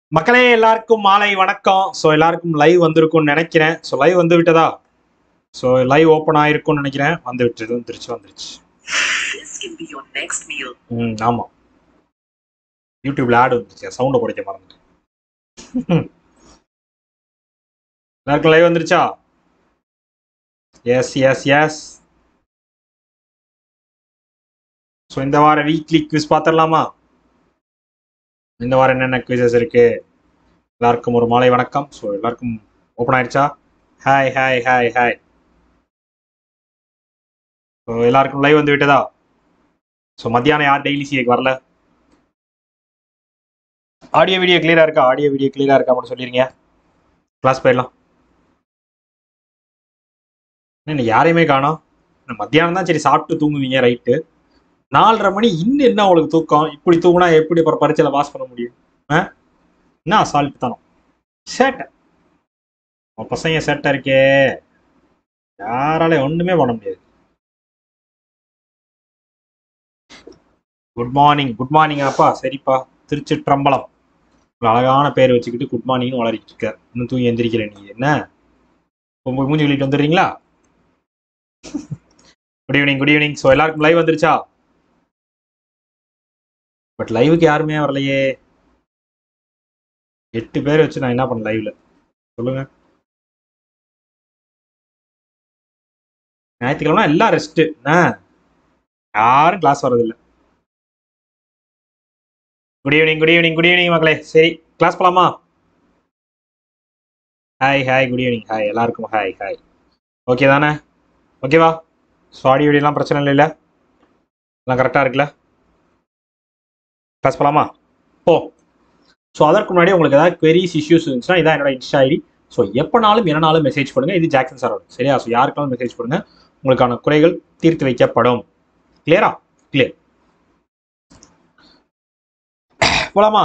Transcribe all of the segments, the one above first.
மக்களே எல்லாருக்கும் மாலை வணக்கம் ஸோ எல்லாருக்கும் லைவ் வந்திருக்கும்னு நினைக்கிறேன் ஸோ லைவ் வந்து விட்டதா ஸோ லைவ் ஓப்பன் ஆயிருக்கும்னு நினைக்கிறேன் வந்து விட்டுது வந்துருச்சு வந்துருச்சு This can be your next meal. ம் ஆமாம் யூடியூப்ல ஆட் வந்துருச்சு சவுண்டை குறைக்க மறந்துட்டேன் எல்லாருக்கும் லைவ் வந்துருச்சா எஸ் எஸ் எஸ் ஸோ இந்த வார வீக்லி குவிஸ் பார்த்துடலாமா இந்த வாரம் என்னென்ன குவிசஸ் இருக்கு எல்லாருக்கும் ஒரு மாலை வணக்கம் ஸோ எல்லாருக்கும் ஓப்பன் ஆயிடுச்சா hi hi hi hi so எல்லாருக்கும் லைவ் வந்து விட்டதா ஸோ மத்தியானம் யார் டெய்லி சிஏக்கு வரல ஆடியோ வீடியோ கிளியரா இருக்கா ஆடியோ வீடியோ கிளியரா இருக்கா மட்டும் சொல்லிருங்க கிளாஸ் போயிடலாம் என்ன யாரையுமே காணோம் இன்னும் மத்தியானம் தான் சரி சாப்பிட்டு தூங்குவீங்க ரைட்டு நாலரை மணி இன்னும் என்ன உங்களுக்கு தூக்கம் இப்படி தூங்கினா எப்படி அப்புறம் பரீட்சையில பாஸ் பண்ண முடியும் ஆ என்ன அசால்ட் தானோ சேட்டை உன் பசங்க சேட்டை இருக்கே யாரால ஒண்ணுமே பண்ண முடியாது குட் மார்னிங் குட் மார்னிங் அப்பா சரிப்பா திருச்சிற்றம்பலம் ஒரு அழகான பேர் வச்சுக்கிட்டு குட் மார்னிங்னு வளரிட்டு இருக்க இன்னும் தூங்கி எந்திரிக்கல நீ என்ன உங்க மூஞ்சி வெளியிட்டு வந்துடுறீங்களா good evening good evening so எல்லாருக்கும் லைவ் வந்துருச்சா பட் லைவுக்கு யாருமே வரலையே எட்டு பேர் வச்சு நான் என்ன பண்ண லைவ்ல சொல்லுங்க ஞாயிற்றுக்கிழமை எல்லாம் ரெஸ்ட் யாரும் கிளாஸ் வர்றதில்ல good evening good evening good evening மக்களே சரி கிளாஸ் போலாமா hi hi good evening hi எல்லாருக்கும் ஹாய் ஹாய் ஓகே தானே ஓகேவா ஸோ ஆடியோ வீடியோலாம் பிரச்சனை இல்லைல்ல எல்லாம் கரெக்டாக இருக்குல்ல கிளாஸ் போலாமா போ ஸோ அதற்கு முன்னாடி உங்களுக்கு ஏதாவது queries இஷ்யூஸ் இருந்துச்சுன்னா இதான் என்னோட இன்ஸ்டா ஐடி ஸோ எப்போனாலும் என்னனாலும் மெசேஜ் பண்ணுங்க இது ஜாக்சன் சாரோட சரியா ஸோ யாருக்காலும் மெசேஜ் பண்ணுங்க உங்களுக்கான குறைகள் தீர்த்து வைக்கப்படும் கிளியரா கிளியர் போலாமா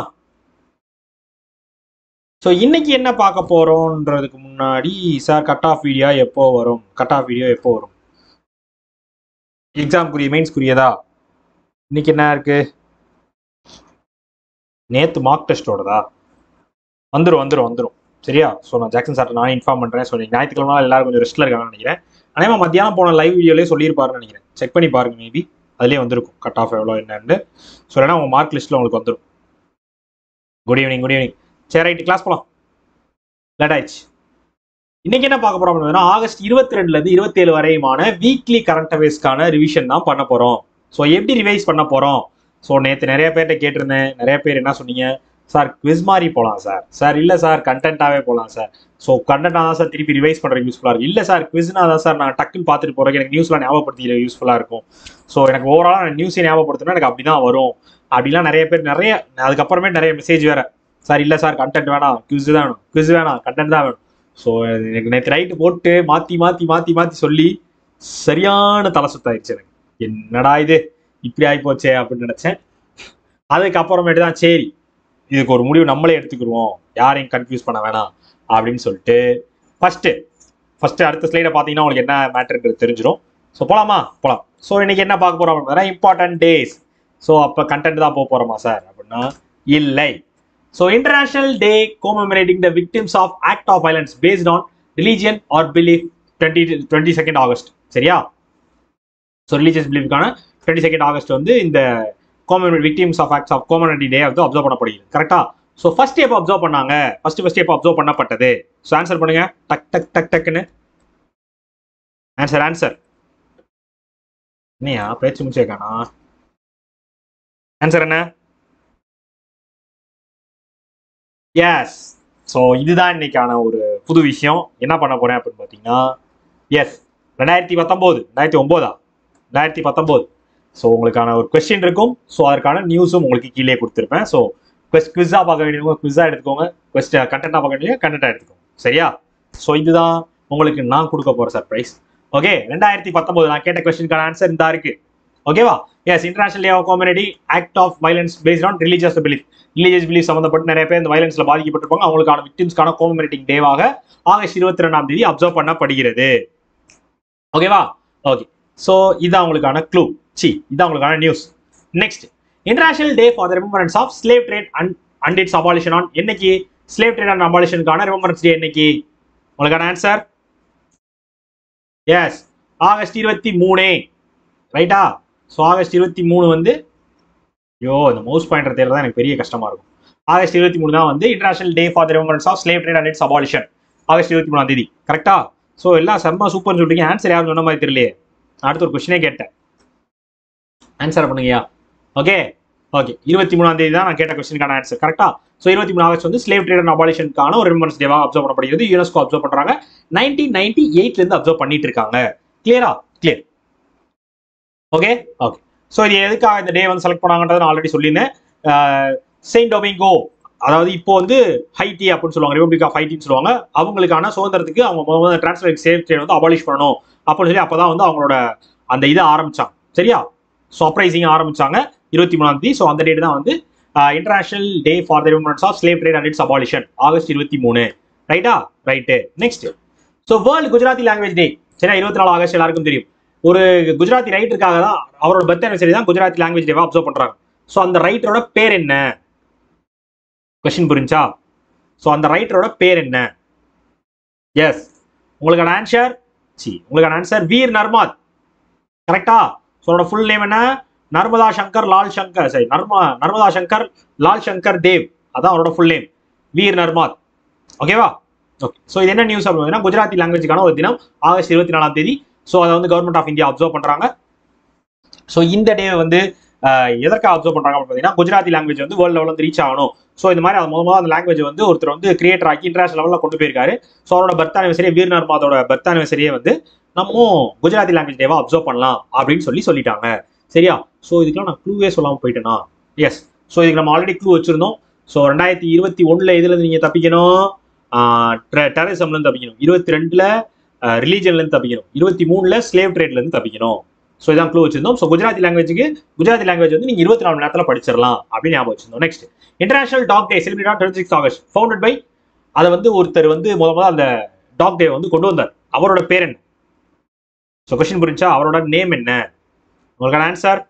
ஸோ இன்னைக்கு என்ன பார்க்க போறோம்ன்றதுக்கு முன்னாடி சார் கட் ஆஃப் வீடியோ எப்போ வரும் கட் ஆஃப் வீடியோ எப்போ வரும் எக்ஸாம்க்குரிய மெயின்ஸ்க்குரியதா இன்னைக்கு என்ன இருக்கு நேத்து மார்க் டெஸ்டோடதா வந்துடும் வந்துடும் வந்துடும் சரியா ஸோ நான் ஜாக்சன் சார்ட்ட நானே இன்ஃபார்ம் பண்ணுறேன் ஸோ நீங்கள் ஞாயிற்றுக்கிழமை நாள் எல்லாரும் கொஞ்சம் ரெஸ்ட்டில் இருக்காங்கன்னு நினைக்கிறேன் அதே மத்தியானம் போன லைவ் வீடியோலேயே சொல்லியிருப்பாருன்னு நினைக்கிறேன் செக் பண்ணி பாருங்க மேபி அதுலேயே வந்திருக்கும் கட் ஆஃப் எவ்வளோ என்னன்னு ஸோ இல்லைனா உங்கள் மார்க் லிஸ்ட்டில் உங்களுக்கு வந்துடும் குட் ஈவினிங் குட் ஈவினிங் சரி ரைட்டு கிளாஸ் போகலாம் லேட் ஆயிடுச்சு இன்னைக்கு என்ன பார்க்க போறோம் அப்படின்னா ஆகஸ்ட் இருபத்தி ரெண்டுல இருந்து இருபத்தேழு வரையுமான வீக்லி கரண்ட் அஃபேர்ஸ்க்கான ரிவிஷன் தான் பண்ண போறோம் ஸோ எப்படி ரிவைஸ் பண்ண போறோம் ஸோ நேற்று நிறைய பேர்கிட்ட கேட்டிருந்தேன் நிறைய பேர் என்ன சொன்னீங்க சார் குவிஸ் மாதிரி போகலாம் சார் சார் இல்லை சார் கண்டென்ட்டாகவே போகலாம் சார் ஸோ கண்டென்ட்டாக தான் சார் திருப்பி ரிவைஸ் பண்ணுறதுக்கு யூஸ்ஃபுல்லாக இருக்கும் இல்லை சார் குவிஸ்னா தான் சார் நான் டக்குன்னு பார்த்துட்டு போகிறேன் எனக்கு நியூஸ்லாம் ஞாபகப்படுத்தி யூஸ்ஃபுல்லாக இருக்கும் ஸோ எனக்கு ஓவராலாக நான் நியூஸை ஞாபகப்படுத்தினா எனக்கு அப்படி தான் வரும் அப்படிலாம் நிறைய பேர் நிறைய அதுக்கப்புறமே நிறைய மெசேஜ் வேற சார் இல்லை சார் கண்டென்ட் வேணாம் குவிஸ் தான் வேணும் குவிஸ் வேணாம் கண்டென்ட் தான் வேணும் ஸோ எனக்கு நேற்று நைட்டு போட்டு மாற்றி மாற்றி மாற்றி மாற்றி சொல்லி சரியான தலை சுத்தாயிடுச்சு எனக்கு என்னடா இது இப்படி ஆகிப்போச்சே அப்படின்னு நினச்சேன் அதுக்கப்புறமேட்டு தான் சரி இதுக்கு ஒரு முடிவு நம்மளே எடுத்துக்கிடுவோம் யாரையும் கன்ஃபியூஸ் பண்ண வேணாம் அப்படின்னு சொல்லிட்டு ஃபஸ்ட்டு ஃபஸ்ட்டு அடுத்த ஸ்லைடை பார்த்தீங்கன்னா உங்களுக்கு என்ன மேட்டருன்றது தெரிஞ்சிடும் ஸோ போலாமா போலாம் ஸோ இன்னைக்கு என்ன பார்க்க போறோம் அப்படின்னா இம்பார்ட்டன்ட் டேஸ் ஸோ அப்போ கண்டென்ட் தான் போக போறோமா சார் அப்படின்னா இல்லை so international day commemorating the victims of act of violence based on religion or belief twenty twenty second August சரியா ஸோ ரிலீஜியஸ் பிலீஃப்கான டுவெண்ட்டி செகண்ட் ஆகஸ்ட் வந்து இந்த common victims of acts of community day வந்து observe பண்ணப்படுகிறது கரெக்டா so first எப்போ observe பண்ணாங்க first first எப்போ அப்சர்வ் பண்ணப்பட்டது ஸோ ஆன்சர் பண்ணுங்க டக் டக் டக் டக்குன்னு ஆன்சர் ஆன்சர் என்னையா பேச்சு முடிச்சே காணா ஆன்சர் என்ன எஸ் ஸோ இதுதான் இன்னைக்கான ஒரு புது விஷயம் என்ன பண்ண போறேன் அப்படின்னு பார்த்தீங்கன்னா எஸ் ரெண்டாயிரத்தி பத்தொம்போது ரெண்டாயிரத்தி ஒம்போதா ரெண்டாயிரத்தி பத்தொம்போது ஸோ உங்களுக்கான ஒரு கொஸ்டின் இருக்கும் ஸோ அதற்கான நியூஸும் உங்களுக்கு கீழே கொடுத்துருப்பேன் ஸோ குவெஸ்ட் குவிஸாக பார்க்க வேண்டியவங்க குவிஸாக எடுத்துக்கோங்க கொஸ்ட் கண்டென்ட்டாக பார்க்க வேண்டியவங்க கண்டென்ட்டாக எடுத்துக்கோங்க சரியா ஸோ இதுதான் உங்களுக்கு நான் கொடுக்க போகிற சர்ப்ரைஸ் ஓகே ரெண்டாயிரத்தி பத்தொம்போது நான் கேட்ட கொஸ்டினுக்கான ஆன்சர் இந்த இருக்கு ஓகேவா yes international day of comedy act of violence based on religious belief religious belief சம்மந்தப்பட்டு நிறைய பேர் இந்த வயலன்ஸ்ல பாதிக்கப்பட்டிருப்பாங்க அவங்களுக்கான விக்டிம்ஸ்க்கான கோமரேட்டிங் டேவாக ஆகஸ்ட் இருபத்தி ரெண்டாம் தேதி அப்சர்வ் பண்ணப்படுகிறது ஓகேவா ஓகே ஸோ இதான் உங்களுக்கான க்ளூ சி இதான் உங்களுக்கான news next international day for the remembrance of slave trade and and its abolition on என்னைக்கு ஸ்லேவ் ட்ரேட் அண்ட் அபாலிஷனுக்கான ரிமம்பரன்ஸ் டே என்னைக்கு உங்களுக்கான ஆன்சர் எஸ் ஆகஸ்ட் இருபத்தி மூணு ரைட்டா ஸோ ஆகஸ்ட் இருபத்தி மூணு வந்து ஐயோ இந்த மவுஸ் பாயிண்டர் தேர்வு தான் எனக்கு பெரிய கஷ்டமா இருக்கும் ஆகஸ்ட் இருபத்தி மூணு தான் வந்து international day for the remembrance of slave trade and its abolition August இருபத்தி மூணாம் தேதி கரெக்டா ஸோ எல்லாம் செம்ம சூப்பர்னு சொல்றீங்க ஆன்சர் யாரும் சொன்ன மாதிரி தெரியலையே அடுத்த ஒரு கொஸ்டினே கேட்டேன் ஆன்சர் பண்ணுங்கய்யா ஓகே ஓகே இருபத்தி மூணாம் தேதி தான் நான் கேட்ட கொஸ்டினுக்கான ஆன்சர் கரெக்டா ஸோ இருபத்தி மூணு ஆகஸ்ட் வந்து ஸ்லேவ் ட்ரேட் அண்ட் அபாலிஷனுக்கான ஒரு ரிமம்பரன்ஸ் டேவா அப்சர்வ் பண்ணப்படுகிறது யுனெஸ்கோ அப்சர்வ் பண்றாங்க நைன்டீன் நைன்டி எயிட்ல இருந்து அப்சர்வ் பண்ணிட்டு இருக்காங்க கிளியரா கிளியர் ஓகே ஓகே ஸோ இது எதுக்காக இந்த டே வந்து செலக்ட் பண்ணாங்கன்றதை நான் ஆல்ரெடி சொல்லியிருந்தேன் செயின்ட் டொமிங்கோ அதாவது இப்போ வந்து ஹைட்டி அப்படின்னு சொல்லுவாங்க ரிபப்ளிக் ஆஃப் ஹைட்டின்னு சொல்லுவாங்க அவங்களுக்கான சுதந்திரத்துக்கு அவங்க முதல்ல டிரான்ஸ்பர் சேஃப் ட்ரேட் வந்து அபாலிஷ் பண்ணணும் அப்படின்னு சொல்லி அப்பதான் வந்து அவங்களோட அந்த இதை ஆரம்பிச்சாங்க சரியா ஸோ அப்ரைசிங் ஆரம்பிச்சாங்க இருபத்தி மூணாம் தேதி ஸோ அந்த டேட் தான் வந்து international day for the remembrance of slave trade and its abolition August இருபத்தி மூணு ரைட்டா right next so world Gujarati language day சரியா இருபத்தி நாலு ஆகஸ்ட் எல்லாருக்கும் தெரியும் ஒரு குஜராத்தி ரைட்டருக்காக தான் அவரோட பர்த் அனிவர்சரி தான் குஜராத்தி லாங்குவேஜ் டேவா அப்சர்வ் பண்றாங்க ஸோ அந்த ரைட்டரோட பேர் என்ன கொஸ்டின் புரிஞ்சா ஸோ அந்த ரைட்டரோட பேர் என்ன எஸ் உங்களுக்கான ஆன்சர் சி உங்களுக்கான ஆன்சர் வீர் நர்மாத் கரெக்டா ஸோ அவரோட ஃபுல் நேம் என்ன நர்மதா சங்கர் லால் சங்கர் சரி நர்மா நர்மதா சங்கர் லால் சங்கர் தேவ் அதான் அவரோட ஃபுல் நேம் வீர் நர்மாத் ஓகேவா ஓகே ஸோ இது என்ன நியூஸ் அப்படின்னா குஜராத்தி லாங்குவேஜுக்கான ஒரு தினம் ஆகஸ்ட் இருபத்தி நாலாம் தேதி ஸோ அதை வந்து கவர்மெண்ட் ஆஃப் இந்தியா அப்சர்வ் பண்றாங்க ஸோ இந்த டே வந்து அஹ், எதற்காக அப்சர்வ் பண்றாங்க அப்படின்னு பார்த்தீங்கன்னா குஜராத்தி லாங்குவேஜ் வந்து வேர்ல்டு லெவலில் வந்து ரீச் ஆகணும் ஸோ இந்த மாதிரி அது முதல்ல அந்த லாங்குவேஜ் வந்து ஒருத்தர் வந்து கிரியேட்டர் ஆக்கி இன்டர்நேஷனல் லெவலில் கொண்டு போயிருக்காரு ஸோ அவரோட பர்த் அனிவர்சரி வீர் நர்மாதோட பர்த் அனிவர்சரியே வந்து நம்ம குஜராத்தி லாங்குவேஜ் டேவா அப்சர்வ் பண்ணலாம் அப்படின்னு சொல்லி சொல்லிட்டாங்க சரியா ஸோ இதுக்கெல்லாம் நான் க்ளூவே சொல்லாமல் போயிட்டேனா எஸ் ஸோ இதுக்கு நம்ம ஆல்ரெடி க்ளூ வச்சிருந்தோம் ஸோ ரெண்டாயிரத்தி இருபத்தி ஒன்றில் இதுலேருந்து நீங்கள் தப்பிக்கணும் டெரரிசம்லேருந்து தப்பிக்கணும் இருபத்தி ரெண்டில் ரிலீஜன்லேருந்து தப்பிக்கணும் இருபத்தி மூணில் ஸ்லேவ் ட்ரேட்லேருந்து தப்பிக்கணும் ஸோ இதான் க்ளூ வச்சிருந்தோம் ஸோ குஜராத்தி லாங்குவேஜுக்கு குஜராத்தி லாங்குவேஜ் வந்து நீங்கள் இருபத்தி நாலு மணி நேரத்தில் படிச்சிடலாம் அப்படின்னு ஞாபகம் வச்சிருந்தோம் next international dog day celebrate twenty six August founded by அதை வந்து ஒருத்தர் வந்து முத முதல்ல அந்த டாக் டே வந்து கொண்டு வந்தார் அவரோட பேர் என்ன ஸோ கொஸ்டின் புரிஞ்சா அவரோட நேம் என்ன உங்களுக்கான ஆன்சர்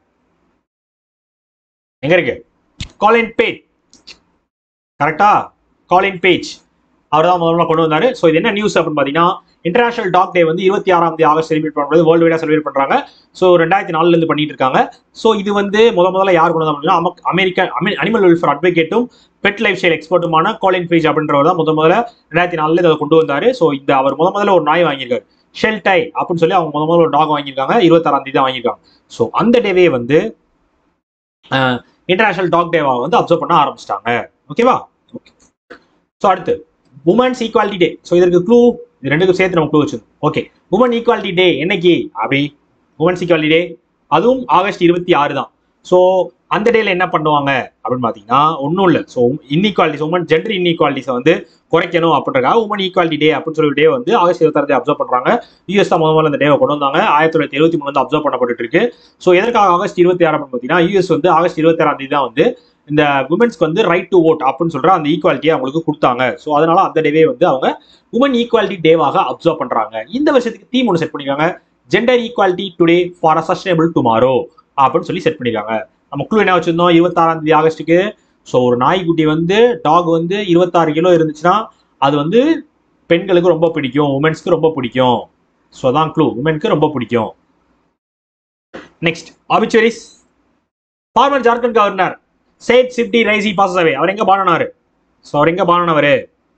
எங்க இருக்கு காலின் பேஜ் கரெக்டா காலின் பேஜ் அவர் தான் முதல்ல கொண்டு வந்தாரு ஸோ இது என்ன நியூஸ் அப்படின்னு பார்த்தீங்கன்னா இன்டர்நேஷனல் டாக் டே வந்து இருபத்தி ஆறாம் தேதி ஆகஸ்ட் செலிப்ரேட் பண்ணுறது வேர்ல்டு வைடாக செலிப்ரேட் பண்ணுறாங்க ஸோ ரெண்டாயிரத்தி நாலுல இருந்து பண்ணிட்டு இருக்காங்க ஸோ இது வந்து முத முதல்ல யார் கொண்டு வந்தா அப்படின்னா அமெரிக்க அனிமல் வெல்ஃபேர் அட்வொகேட்டும் பெட் லைஃப் ஸ்டைல் எக்ஸ்பர்ட்டுமான காலின் பேஜ் அப்படின்றவர் தான் முத முதல்ல ரெண்டாயிரத்தி நாலுல இதை கொண்டு வந்தாரு ஸோ இந்த அவர் முத முதல்ல ஒரு நாய் வாங்கியிருக்காரு ஷெல் டை அப்படின்னு சொல்லி அவங்க முத முதல்ல ஒரு டாக் வாங்கியிருக்காங்க இருபத்தாறாம் தேதி தான் வாங்கியிருக்காங்க ஸோ அந்த டேவே வந்து இன்டர்நேஷனல் டாக் டேவா வந்து அப்சர்வ் பண்ண ஆரம்பிச்சிட்டாங்க ஓகேவா ஓகே ஸோ அடுத்து உமன்ஸ் ஈக்குவாலிட்டி டே ஸோ இதற்கு க்ளூ இது ரெண்டுக்கும் சேர்த்து நம்ம க்ளூ வச்சிருந்தோம் ஓகே உமன் ஈக்குவாலிட்டி டே என்னைக்கு அப்படி உமன்ஸ் ஈக்குவாலிட்டி டே அதுவும் ஆகஸ்ட் இருபத்தி ஆறு தான் ஸோ அந்த டேல என்ன பண்ணுவாங்க அப்படின்னு பார்த்தீங்கன்னா ஒன்றும் இல்லை ஸோ இன்இக்வாலிட்டிஸ் உமன் ஜெண்டர் இன்இக்வாலிட்டிஸை வந்து குறைக்கணும் அப்படின்றக்காக உமன் ஈக்குவாலிட்டி டே அப்படின்னு சொல்லி டே வந்து ஆகஸ்ட் இருபத்தாறு அப்சர்வ் பண்ணுறாங்க யூஎஸ் தான் முதல் முதல்ல இந்த டேவை கொண்டு வந்தாங்க ஆயிரத்தி தொள்ளாயிரத்தி எழுபத்தி மூணு வந்து அப்சர்வ் பண்ணப்பட்டு இருக்கு ஸோ எதற்காக ஆகஸ்ட் இருபத்தி ஆறு அப்படின்னு பார்த்தீங்கன்னா யூஎஸ் வந்து ஆகஸ்ட் இருபத்தி ஆறாம் தேதி தான் வந்து இந்த உமன்ஸ்க்கு வந்து ரைட் டு ஓட் அப்படின்னு சொல்ற அந்த ஈக்குவாலிட்டியை அவங்களுக்கு கொடுத்தாங்க ஸோ அதனால அந்த டேவே வந்து அவங்க உமன் ஈக்குவாலிட்டி டேவாக அப்சர்வ் பண்றாங்க இந்த வருஷத்துக்கு தீம் ஒன்று செட் பண்ணிருக்காங்க gender equality today for a sustainable tomorrow அப்படின்னு சொல்லி செட் பண்ணிருக்காங்க நம்ம குழு என்ன வச்சிருந்தோம் இருபத்தாறாம் தேதி ஆகஸ்ட்டுக்கு ஸோ ஒரு நாய்க்குட்டி வந்து டாக் வந்து இருபத்தாறு கிலோ இருந்துச்சுன்னா அது வந்து பெண்களுக்கு ரொம்ப பிடிக்கும் உமன்ஸ்க்கு ரொம்ப பிடிக்கும் ஸோ அதான் க்ளூ உமனுக்கு ரொம்ப பிடிக்கும் next obituaries former Jharkhand governor Syed Sibtey Razi passes away அவர் எங்க பானனாரு ஸோ அவர் எங்க பானனவர்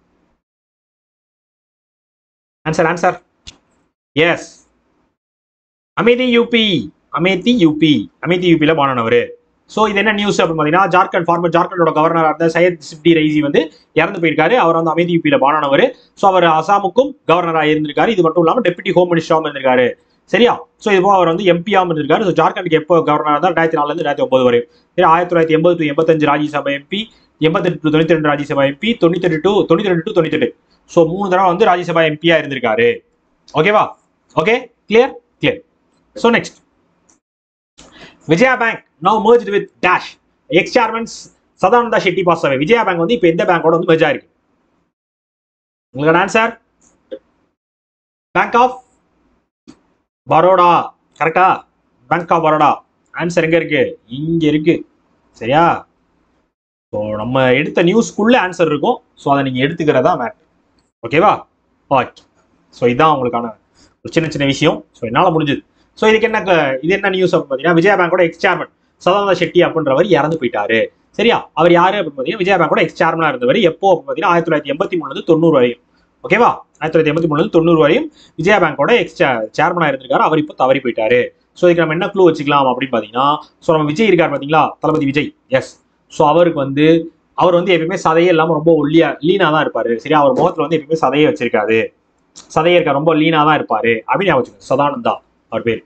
answer answer is Amethi UP Amethi UP Amethi யூபியில் பானனவர் ஸோ இது என்ன நியூஸ் அப்படின்னு பார்த்தீங்கன்னா ஜார்க்கண்ட் ஃபார்மர் ஜார்க்கண்டோட கவர்னராக இருந்த சையத் சிப்டி ரைசி வந்து இறந்து போயிருக்காரு அவர் வந்து அமேதி யூபியில் பானனவர் ஸோ அவர் அசாமுக்கும் கவர்னராக இருந்திருக்காரு இது மட்டும் இல்லாமல் டெப்யூட்டி ஹோம் மினிஸ்டராகவும் இருந்திருக்காரு சரியா ஸோ இது போக அவர் வந்து எம்பியாகவும் இருந்திருக்காரு ஸோ ஜார்க்கண்டுக்கு எப்போ கவர்னராக இருந்தால் ரெண்டாயிரத்தி நாலுலேருந்து ரெண்டாயிரத்தி ஒன்பது வரை சரி ஆயிரத்தி தொள்ளாயிரத்தி எண்பது டு எண்பத்தஞ்சு ராஜ்யசபா எம்பி எண்பத்தெட்டு டு தொண்ணூத்தி ரெண்டு ராஜ்யசபா எம்பி தொண்ணூத்தெட்டு டு தொண்ணூத்தி ரெண்டு டு தொண்ணூத்தெட்டு ஸோ மூணு தடவை வந்து ராஜ்யசபா எம்பியா இருந்திருக்காரு ஓகேவா okay clear clear so next Vijaya bank now merged with dash X chairmen Sadananda Shetty pass away Vijaya bank வந்து இப்போ எந்த பேங்கோட வந்து மெர்ஜ் ஆயிருக்கு உங்களுக்கு ஆன்சர் பேங்க் ஆஃப் பரோடா கரெக்டா பேங்க் ஆஃப் பரோடா ஆன்சர் எங்க இருக்கு இங்க இருக்கு சரியா ஸோ நம்ம எடுத்த நியூஸ்க்குள்ள ஆன்சர் இருக்கும் ஸோ அதை நீங்கள் எடுத்துக்கிறதா மேட் ஓகேவா ஓகே ஸோ இதுதான் உங்களுக்கான ஒரு சின்ன சின்ன விஷயம் ஸோ என்னால் முடிஞ்சது ஸோ இதுக்கு என்ன க- இது என்ன நியூஸ் அப்படின்னு பார்த்தீங்கன்னா விஜயா பேங்கோட எக்ஸ் சேர்மன் சதானந்த செட்டி அப்படின்றவர் இறந்து போயிட்டாரு சரியா அவர் யாரு அப்படின்னு பார்த்தீங்கன்னா விஜயா பேங்கோட எக்ஸ் சேர்மனா இருந்தவர் எப்போ அப்படின்னு பார்த்தீங்கன்னா ஆயிரத்தி தொள்ளாயிரத்தி எண்பத்தி மூணுலேருந்து தொண்ணூறு வரையும் ஓகேவா ஆயிரத்தி தொள்ளாயிரத்தி எண்பத்தி மூணுலேருந்து தொண்ணூறு வரையும் விஜயா பேங்கோட எக்ஸ் சேர்மனா இருந்திருக்காரு அவர் இப்போ தவறி போயிட்டாரு ஸோ இதுக்கு நம்ம என்ன க்ளூ வச்சுக்கலாம் அப்படின்னு பார்த்தீங்கன்னா ஸோ நம்ம விஜய் இருக்கார் பார்த்தீங்களா தளபதி விஜய் எஸ் ஸோ அவருக்கு வந்து அவர் வந்து எப்பயுமே சதையே இல்லாமல் ரொம்ப ஒல்லியா லீனா தான் இருப்பாரு சரியா அவர் முகத்துல வந்து எப்பயுமே சதையே வச்சிருக்காது சதையே இருக்கா ரொம்ப லீனா தான் இருப்பாரு அப்படின்னு ஞாபகம் வச்சுக்கோங்க சதானந்தா அவர் பேர்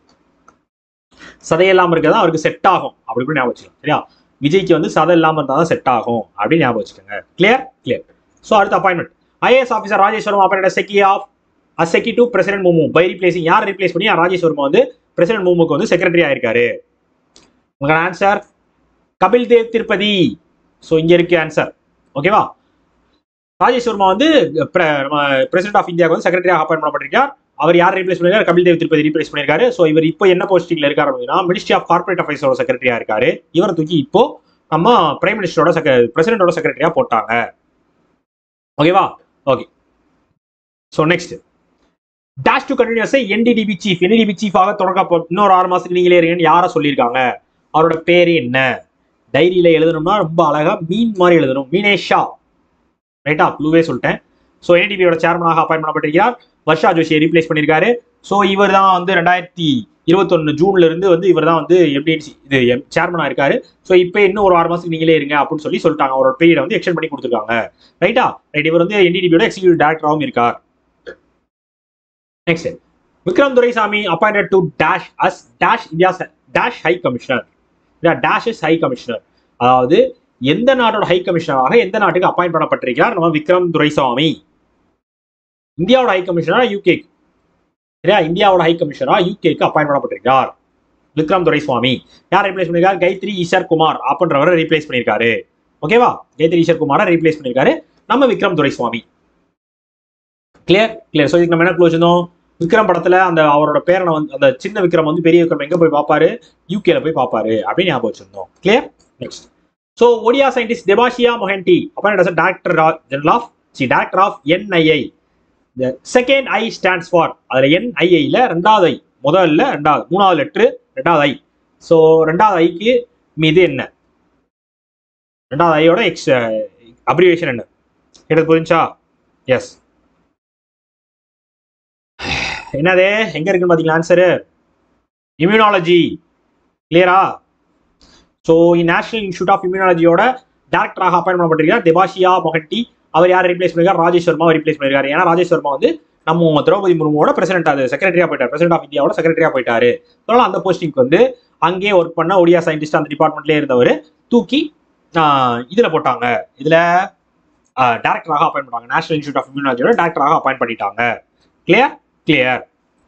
சதை இல்லாமல் இருக்கிறதா அவருக்கு செட் ஆகும் அப்படி கூட ஞாபகம் வச்சுக்கலாம் சரியா விஜய்க்கு வந்து சதை இல்லாமல் இருந்தால் தான் செட் ஆகும் அப்படின்னு ஞாபகம் வச்சுக்கோங்க கிளியர் கிளியர் ஸோ அடுத்த appointment IAS officer Rajeswaram appoint செக்கி ஆஃப் அசெக்கி டு பிரசிடென்ட் மூமு பை ரீப்ளேசிங் யார் ரீப்ளேஸ் பண்ணி ராஜேஸ்வரம் வந்து பிரசிடென்ட் மூமுக்கு வந்து செக்ரட்டரி ஆயிருக்காரு உங்களோட ஆன்சர் கபில் தேவ் திருப்பதி ஸோ இங்க இருக்கு ஆன்சர் ஓகேவா ராஜேஷ் வர்மா வந்து பிரசிடென்ட் ஆஃப் இந்தியாவுக்கு வந்து செக்ரட்டரியாக அப்பாயின் பண்ணப்பட்டிருக்கார் அவர் யார் ரீப்ளேஸ் பண்ணிருக்காரு கபில் தேவ் திருப்பதி ரீப்ளேஸ் பண்ணிருக்காரு ஸோ இவர் இப்போ என்ன போஸ்டிங்ல இருக்காரு அப்படின்னா மினிஸ்ட்ரி ஆஃப் கார்பரேட் அஃபேர்ஸோட செக்ரட்டரியா இருக்காரு இவரை தூக்கி இப்போ நம்ம பிரைம் மினிஸ்டரோட செக பிரசிடென்டோட செக்ரட்டரியா போட்டாங்க ஓகேவா okay so next dash to continues NDDB chief NDDB சீஃபாக தொடங்க போ- இன்னொரு ஆறு மாசத்துக்கு நீங்களே இருங்கன்னு யாரை சொல்லியிருக்காங்க அவரோட பேரு என்ன டைரியில எழுதணும்னா ரொம்ப அழகா மீன் மாதிரி எழுதணும் மீனேஷா ரைட்டா க்ளூவே சொல்லிட்டேன் ஸோ என்டிபியோட சேர்மனாக அப்பாயின் பண்ணப்பட்டிருக்கிறார் வர்ஷா ஜோஷியை ரீப்ளேஸ் பண்ணியிருக்காரு ஸோ இவர் தான் வந்து ரெண்டாயிரத்தி இருபத்தொன்னு ஜூன்ல இருந்து வந்து இவர் தான் வந்து எம்டிஎன்சி இது சேர்மனாக இருக்காரு ஸோ இப்போ இன்னும் ஒரு ஆறு மாசத்துக்கு நீங்களே இருங்க அப்படின்னு சொல்லி சொல்லிட்டாங்க அவரோட பீரியடை வந்து எக்ஸ்டெண்ட் பண்ணி கொடுத்துருக்காங்க ரைட்டா ரைட் இவர் வந்து என்டிடிபியோட எக்ஸிக்யூட்டிவ் டேரக்டராகவும் இருக்கார் next Vikram Doraiswami appointed to dash as dash India dash high commissioner dash is high commissioner அதாவது எந்த நாட்டோட ஹை கமிஷனராக எந்த நாட்டுக்கு அப்பாயிண்ட் பண்ணப்பட்டிருக்கிறார் நம்ம விக்ரம் துரைசாமி இந்தியாவோட ஹை கமிஷனரா யூகே சரியா இந்தியாவோட ஹை கமிஷனரா யூகேக்கு அப்பாயிண்ட் பண்ணப்பட்டிருக்கிறார் விக்ரம் துரைசுவாமி யார் ரீப்ளேஸ் பண்ணிருக்காரு கைத்ரி ஈஸ்வர் குமார் அப்படின்றவரை ரீப்ளேஸ் பண்ணியிருக்காரு ஓகேவா கைத்ரி ஈஸ்வர் குமாரை ரீப்ளேஸ் பண்ணியிருக்காரு நம்ம Vikram Doraiswami clear clear so இதுக்கு நம்ம என்ன க்ளூ வச்சிருந்தோம் விக்ரம் படத்துல அந்த அவரோட பேரனை வந்து அந்த சின்ன விக்ரம் வந்து பெரிய விக்ரம் எங்க போய் பார்ப்பாரு யூகேல போய் பார்ப்பாரு அப்படின்னு ஞாபகம் வச்சிருந்தோம் clear next so Odia scientist Debashisa Mohanty appoint director general of C director of NII இந்த செகண்ட் ஐ ஸ்டாண்ட்ஸ் ஃபார் அதில் என்ஐஐல ரெண்டாவது ஐ முதல்ல ரெண்டாவது மூணாவது லெட்ரு ரெண்டாவது ஐ ஸோ ரெண்டாவது ஐக்கு மீது என்ன ரெண்டாவது ஐயோட எக்ஸ் அப்ரிவேஷன் என்ன எடுத்து புரிஞ்சா எஸ் என்னது எங்க இருக்குன்னு பாத்தீங்களா ஆன்சரு இம்யூனாலஜி கிளியரா ஸோ நேஷனல் இன்ஸ்டியூட் ஆஃப் இம்யூனாலஜியோட டேரக்டராக அப்பாயின் பண்ணப்பட்டிருக்கார் தெபாஷியா மொஹட்டி அவர் யார் ரீப்ளேஸ் பண்ணிருக்கார் ராஜேஷ் வர்மா ரீப்ளேஸ் பண்ணிருக்காரு ஏன்னா ராஜேஷ் வர்மா வந்து நம்ம திரௌபதி முர்முவோட பிரசிடென்ட் அது செக்ரட்டரியா போயிட்டார் பிரசிடென்ட் ஆஃப் இந்தியாவோட செக்ரட்டரியா போயிட்டாரு அதனால அந்த போஸ்டிங்க்கு வந்து அங்கேயே ஒர்க் பண்ண ஒடியா சயின்டிஸ்ட் அந்த டிபார்ட்மெண்ட்லேயே இருந்தவர் தூக்கி ஆஹ், இதுல போட்டாங்க இதுல டேரக்டராக அப்பாயின் பண்ணாங்க நேஷனல் இன்ஸ்டியூட் ஆஃப் இம்யூனாலஜியோட டேரக்டராக அப்பாயின் பண்ணிட்டாங்க கிளியர் கிளியர்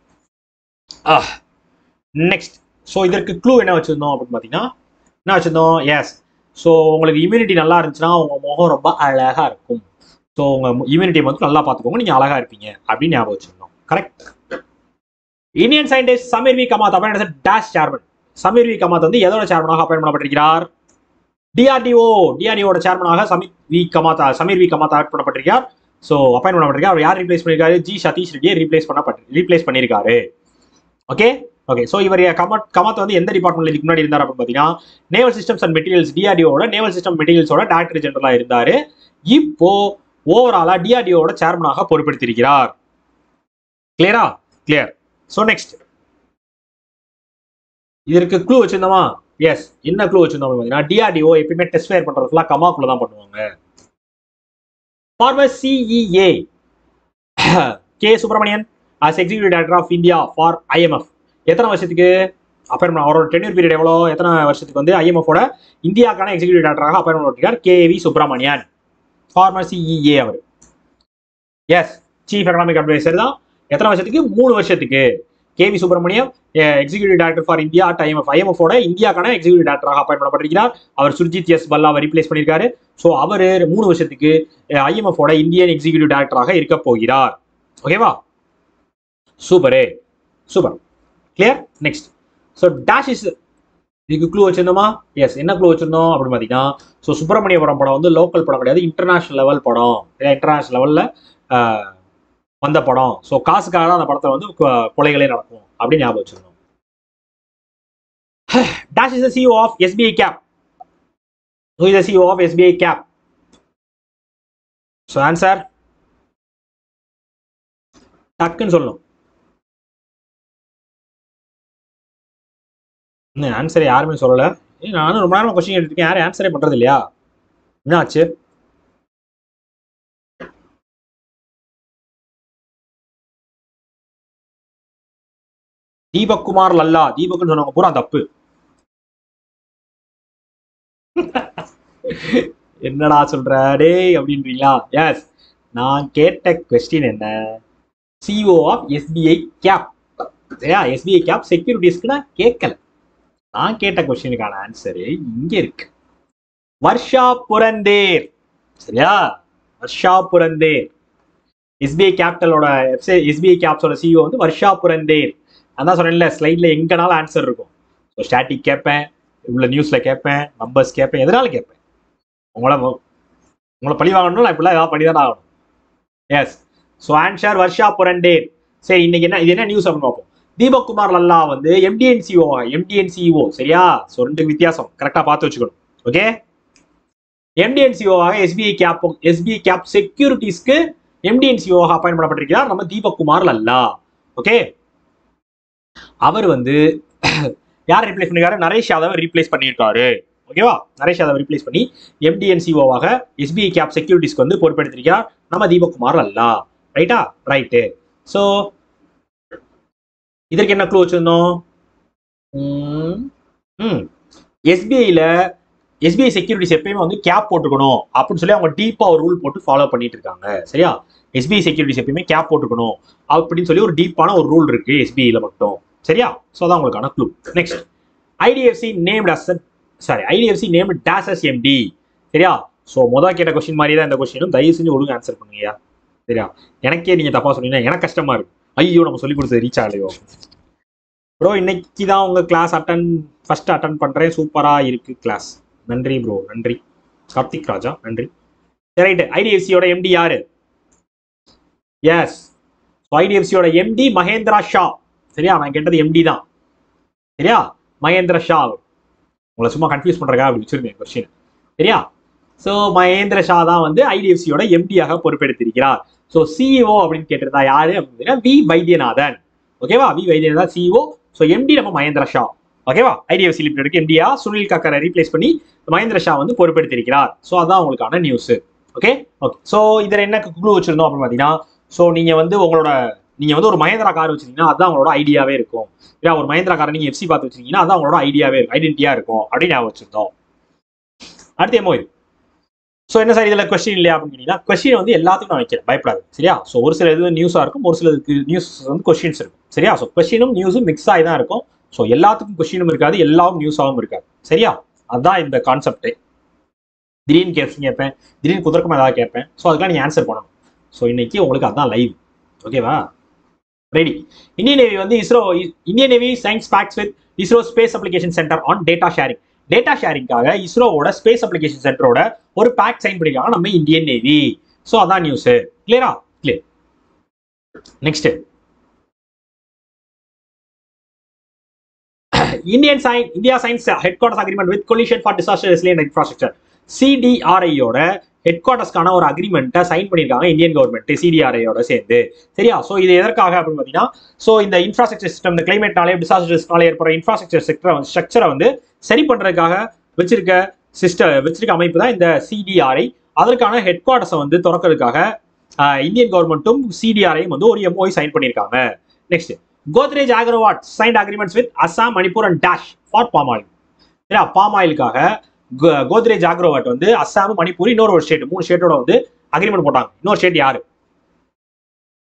நெக்ஸ்ட் ஸோ இதற்கு க்ளூ என்ன வச்சிருந்தோம் அப்படின்னு பார்த்தீங்கன்னா என்ன வச்சிருந்தோம் எஸ் ஸோ உங்களுக்கு இம்யூனிட்டி நல்லா இருந்துச்சுன்னா உங்க முகம் ரொம்ப அழகா இருக்கும் ஸோ உங்க இம்யூனிட்டி வந்து நல்லா பார்த்துக்கோங்க நீங்க அழகா இருப்பீங்க அப்படின்னு ஞாபகம் வச்சிருந்தோம் correct Indian scientist Sameer V Kamat appoint dash chairman Sameer V Kamat வந்து எதோட சேர்மனாக அப்பாயின் பண்ணப்பட்டிருக்கிறார் டிஆர்டிஓ டிஆர்டிஓட சேர்மனாக Sameer V Kamat Sameer V Kamat appoint பண்ணப்பட்டிருக்கார் ஸோ அப்பாயின் பண்ணப்பட்டிருக்கார் அவர் யார் ரீப்ளேஸ் பண்ணிருக்காரு ஜி சதீஷ் ரெட்டியை ரீப்ளேஸ் பண்ணப்பட்டு ரீப்ளேஸ் பண்ணியிருக்காரு ஓகே ஓகே ஸோ இவர் கமத் கமத் வந்து எந்த டிபார்ட்மெண்ட்ல இதுக்கு முன்னாடி இருந்தார் அப்படின்னு பார்த்தீங்கன்னா நேவல் சிஸ்டம்ஸ் அண்ட் மெட்டீரியல்ஸ் டிஆர்டிஓட நேவல் சிஸ்டம் மெட்டீரியல்ஸோட டைரக்டர் ஜெனரலா இருந்தாரு இப்போ ஓவராலா டிஆர்டிஓட சேர்மனாக பொறுப்பெடுத்திருக்கிறார் கிளியரா கிளியர் ஸோ நெக்ஸ்ட் இதற்கு க்ளூ வச்சிருந்தோமா எஸ் என்ன க்ளூ வச்சிருந்தோம் அப்படின்னு பார்த்தீங்கன்னா டிஆர்டிஓ எப்பயுமே டெஸ்ட் ஃபயர் பண்றது ஃபுல்லாக கமாக்குள்ள தான் பண்ணுவாங்க former CEA K Subramanian as executive director of India for IMF எத்தனை வருஷத்துக்கு அப்பாயின்மெண்ட் அவரோட டென்யூர் பீரியட் எவ்வளோ எத்தனை வருஷத்துக்கு வந்து ஐஎம்எஃபோட இந்தியாக்கான எக்ஸிக்யூட்டிவ் டைரக்டராக அப்பாயின்மெண்ட் பண்ணிருக்கார் K V Subramanian former CEA அவர் எஸ் சீஃப் எக்கனாமிக் அட்வைசர் தான் எத்தனை வருஷத்துக்கு மூணு வருஷத்துக்கு K V Subramaniam executive director for India at IMF ஐஎம்எஃபோட இந்தியாக்கான எக்ஸிக்யூட்டிவ் டைரக்டராக அப்பாயின் பண்ணப்பட்டிருக்கிறார் அவர் சுர்ஜித் எஸ் பல்லாவை ரீப்ளேஸ் பண்ணியிருக்காரு ஸோ அவர் மூணு வருஷத்துக்கு ஐஎம்எஃபோட இந்தியன் எக்ஸிக்யூட்டிவ் டைரக்டராக இருக்க போகிறார் ஓகேவா சூப்பரே super clear next so dash is இதுக்கு க்ளூ வச்சிருந்தோமா எஸ் என்ன க்ளூ வச்சிருந்தோம் அப்படின்னு பார்த்தீங்கன்னா ஸோ சுப்பிரமணியபுரம் படம் வந்து லோக்கல் படம் கிடையாது இன்டர்நேஷனல் லெவல் படம் இன்டர்நேஷனல் லெவலில் வந்த படம் ஸோ காசுக்காக தான் அந்த படத்தில் வந்து கொ- கொலைகளே நடக்கும் அப்படின்னு ஞாபகம் வச்சிருந்தோம் dash is the CEO of SBI cap who is the CEO of SBI cap so answer டக்குன்னு சொல்லணும் இன்னும் ஆன்சர் யாருமே சொல்லல ஏய், நானும் ரொம்ப நேரம் கொஸ்டின் எடுத்துருக்கேன் யாரும் ஆன்சரே பண்றது இல்லையா என்ன ஆச்சு தீபக் குமார் லல்லா தீபக்னு சொன்னவங்க பூரா தப்பு என்னடா சொல்ற டேய் அப்படின்றீங்களா எஸ் நான் கேட்ட கொஸ்டின் என்ன சிஓ ஆஃப் எஸ்பிஐ கேப் சரியா எஸ்பிஐ கேப் செக்யூரிட்டிஸ்க்கு நான் கேட்கல நான் கேட்ட கொஸ்டினுக்கான ஆன்சரு இங்க இருக்கு வர்ஷா புரந்தேர் சரியா வர்ஷா புரந்தேர் எஸ்பிஐ கேபிட்டலோட எஸ்பிஐ கேப்ஸோட சிஓ வந்து வர்ஷா புரந்தேர் அதான் சொன்னேன்ல ஸ்லைட்ல எங்கனாலும் ஆன்சர் இருக்கும் ஸோ ஸ்டாட்டிக் கேட்பேன் உள்ள நியூஸ்ல கேட்பேன் நம்பர்ஸ் கேட்பேன் எதனாலும் கேட்பேன் உங்களை உங்களை பழி வாங்கணும் நான் இப்படிலாம் ஏதாவது பண்ணி தான் ஆகணும் yes so answer Varsha Purandare சரி இன்னைக்கு என்ன இது என்ன நியூஸ் அப்படின்னு பார்ப்போம் தீபக் குமார் லல்லா வந்து எம்டிஎன்சிஓ எம்டிஎன்சிஓ சரியா ஸோ ரெண்டு வித்தியாசம் கரெக்டாக பார்த்து வச்சுக்கணும் ஓகே எம்டிஎன்சிஓவாக எஸ்பிஐ கேப் எஸ்பிஐ கேப் செக்யூரிட்டிஸ்க்கு எம்டிஎன்சிஓவாக அப்பாயின் பண்ணப்பட்டிருக்கிறார் நம்ம தீபக் குமார் லல்லா ஓகே அவர் வந்து யார் ரீப்ளேஸ் பண்ணிருக்காரு நரேஷ் யாதவ் ரீப்ளேஸ் பண்ணியிருக்காரு ஓகேவா நரேஷ் யாதவ் ரீப்ளேஸ் பண்ணி எம்டிஎன்சிஓவாக எஸ்பிஐ கேப் செக்யூரிட்டிஸ்க்கு வந்து பொறுப்பெடுத்திருக்கிறார் நம்ம தீபக் குமார் லல்லா ரைட்டா ரைட்டு ஸோ இதற்கு என்ன க்ளூ வச்சிருந்தோம் ம் எஸ்பிஐல எஸ்பிஐ செக்யூரிட்டிஸ் எப்பயுமே வந்து கேப் போட்டுக்கணும் அப்படின்னு சொல்லி அவங்க டீப்பா ஒரு ரூல் போட்டு ஃபாலோ பண்ணிட்டு இருக்காங்க சரியா எஸ்பிஐ செக்யூரிட்டிஸ் எப்பயுமே கேப் போட்டுக்கணும் அப்படின்னு சொல்லி ஒரு டீப்பான ஒரு ரூல் இருக்கு எஸ்பிஐல மட்டும் சரியா ஸோ அதான் உங்களுக்கான clue next IDFC named as sorry IDFC named dash as MD சரியா ஸோ மொதல் கேட்ட கொஸ்டின் மாதிரி தான் இந்த கொஸ்டினும் தயவு செஞ்சு ஒழுங்கு ஆன்சர் பண்ணுங்கய்யா சரியா எனக்கே நீங்க தப்பா சொன்னீங்கன்னா எனக்கு கஷ்டமா இருக்கு ஐயோ நம்ம சொல்லி கொடுத்தது ரீச் ஆகலையோ ப்ரோ இன்னைக்கு தான் உங்க கிளாஸ் அட்டன் ஃபர்ஸ்ட் அட்டன் பண்றேன் சூப்பரா இருக்கு கிளாஸ் நன்றி ப்ரோ நன்றி கார்த்திக் ராஜா நன்றி ரைட் ஐடிஎஃப்சியோட எம்டி யாரு எஸ் ஐடிஎஃப்சியோட எம்டி மகேந்திரா ஷா சரியா நான் கேட்டது எம்டி தான் சரியா மகேந்திர ஷா அவர். உங்களை சும்மா கன்ஃபியூஸ் பண்றதுக்காக அப்படி வச்சிருந்தேன் கொஸ்டின் சரியா ஸோ மகேந்திர ஷா தான் வந்து ஐடிஎஃப்சியோட எம்டியாக பொறுப்பெடுத்திருக்கிறார் ஸோ சிஇஓ அப்படின்னு கேட்டிருந்தா யாரு அப்படின்னா வி வைத்தியநாதன் ஓகேவா V Vaidyanathan CEO so MD நம்ம மகேந்திர ஷா ஓகேவா ஐடிஎஃப்சி லிமிடெடுக்கு எம்டியா சுனில் கக்கரை ரீப்ளேஸ் பண்ணி மகேந்திர ஷா வந்து பொறுப்பெடுத்திருக்கிறார் ஸோ அதான் உங்களுக்கான நியூஸ் ஓகே ஓகே ஸோ இதில் என்ன குழு வச்சிருந்தோம் அப்படின்னு பார்த்தீங்கன்னா ஸோ நீங்க வந்து உங்களோட நீங்க வந்து ஒரு மகேந்திரா கார் வச்சிருக்கீங்கன்னா அதான் உங்களோட ஐடியாவே இருக்கும் இல்லை ஒரு மகேந்திரா காரை நீங்க எஃப்சி பார்த்து வச்சிருக்கீங்கன்னா அதான் உங்களோட ஐடியாவே இருக்கும் ஐடென்டிட்டியா இருக்கும் அப்படின்னு ஞாபகம் வச்சிருந்தோம் அடுத்து எமோய் ஸோ என்ன சார் இதில் கொஸ்டின் இல்லையா அப்படின்னு கேட்டீங்கன்னா கொஸ்டின் வந்து எல்லாத்துக்கும் நான் வைக்கிறேன் பயப்படாது சரியா ஸோ ஒரு சில இது நியூஸாக இருக்கும் ஒரு சிலதுக்கு நியூஸ் வந்து கொஸ்டின்ஸ் இருக்கும் சரியா ஸோ கொஸ்டினும் நியூஸும் மிக்ஸ் ஆகி தான் இருக்கும் ஸோ எல்லாத்துக்கும் கொஸ்டினும் இருக்காது எல்லாம் நியூஸாகவும் இருக்காது சரியா அதுதான் இந்த கான்செப்டே திடீர்னு கேப்ஷன் கேட்பேன் திடீர்னு குதிரக்கமாக ஏதாவது கேட்பேன் ஸோ அதுக்கெல்லாம் நீங்கள் ஆன்சர் பண்ணணும் ஸோ இன்னைக்கு உங்களுக்கு அதான் லைவ் ஓகேவா ரெடி இந்தியன் நேவி வந்து ISRO Indian navy signs pacts with ISRO space application centre on data sharing டேட்டா ஷேரிங்காக இஸ்ரோவோட ஸ்பேஸ் அப்ளிகேஷன் சென்டரோட ஒரு பேக் சைன் பண்ணிருக்காங்க நம்ம இந்தியன் நேவி ஸோ அதான் நியூஸ் கிளியரா clear next Indian sign India signs headquarters agreement with coalition for disaster resilient infrastructure சிடிஆர்ஐயோட ஹெட் குவார்டர்ஸ்க்கான ஒரு அக்ரிமெண்ட்டை சைன் பண்ணியிருக்காங்க இந்தியன் கவர்மெண்ட் சிடிஆர்ஐயோட சேர்ந்து சரியா ஸோ இது எதற்காக அப்படின்னு பார்த்தீங்கன்னா ஸோ இந்த இன்ஃப்ராஸ்ட்ரக்சர் சிஸ்டம் இந்த கிளைமேட்னாலே டிசாஸ்டர்ஸ்னால ஏற்படுற இன்ஃப்ராஸ்ட்ரக்சர் செக்டர் ஸ்ட்ரக்சரை வந்து சரி பண்றதுக்காக வச்சிருக்க சிஸ்டம் வச்சிருக்க அமைப்பு தான் இந்த சிடிஆர்ஐ அதற்கான ஹெட் குவார்டர்ஸை வந்து திறக்கிறதுக்காக ஆஹ், இந்தியன் கவர்மெண்ட்டும் சிடிஆர்ஐயும் வந்து ஒரு எம்ஓஐ சைன் பண்ணியிருக்காங்க next Godrej Agrovet signed agreements with Assam Manipur and dash for palm oil சரியா பாம் ஆயிலுக்காக கோ- கோத்ரேஜ் அக்ரோவாட் வந்து அஸ்ஸாம் மணிப்பூர் இன்னொரு ஒரு ஸ்டேட் மூணு ஸ்டேட்டோட வந்து அக்ரிமெண்ட் போட்டாங்க இன்னொரு ஸ்டேட் யாரு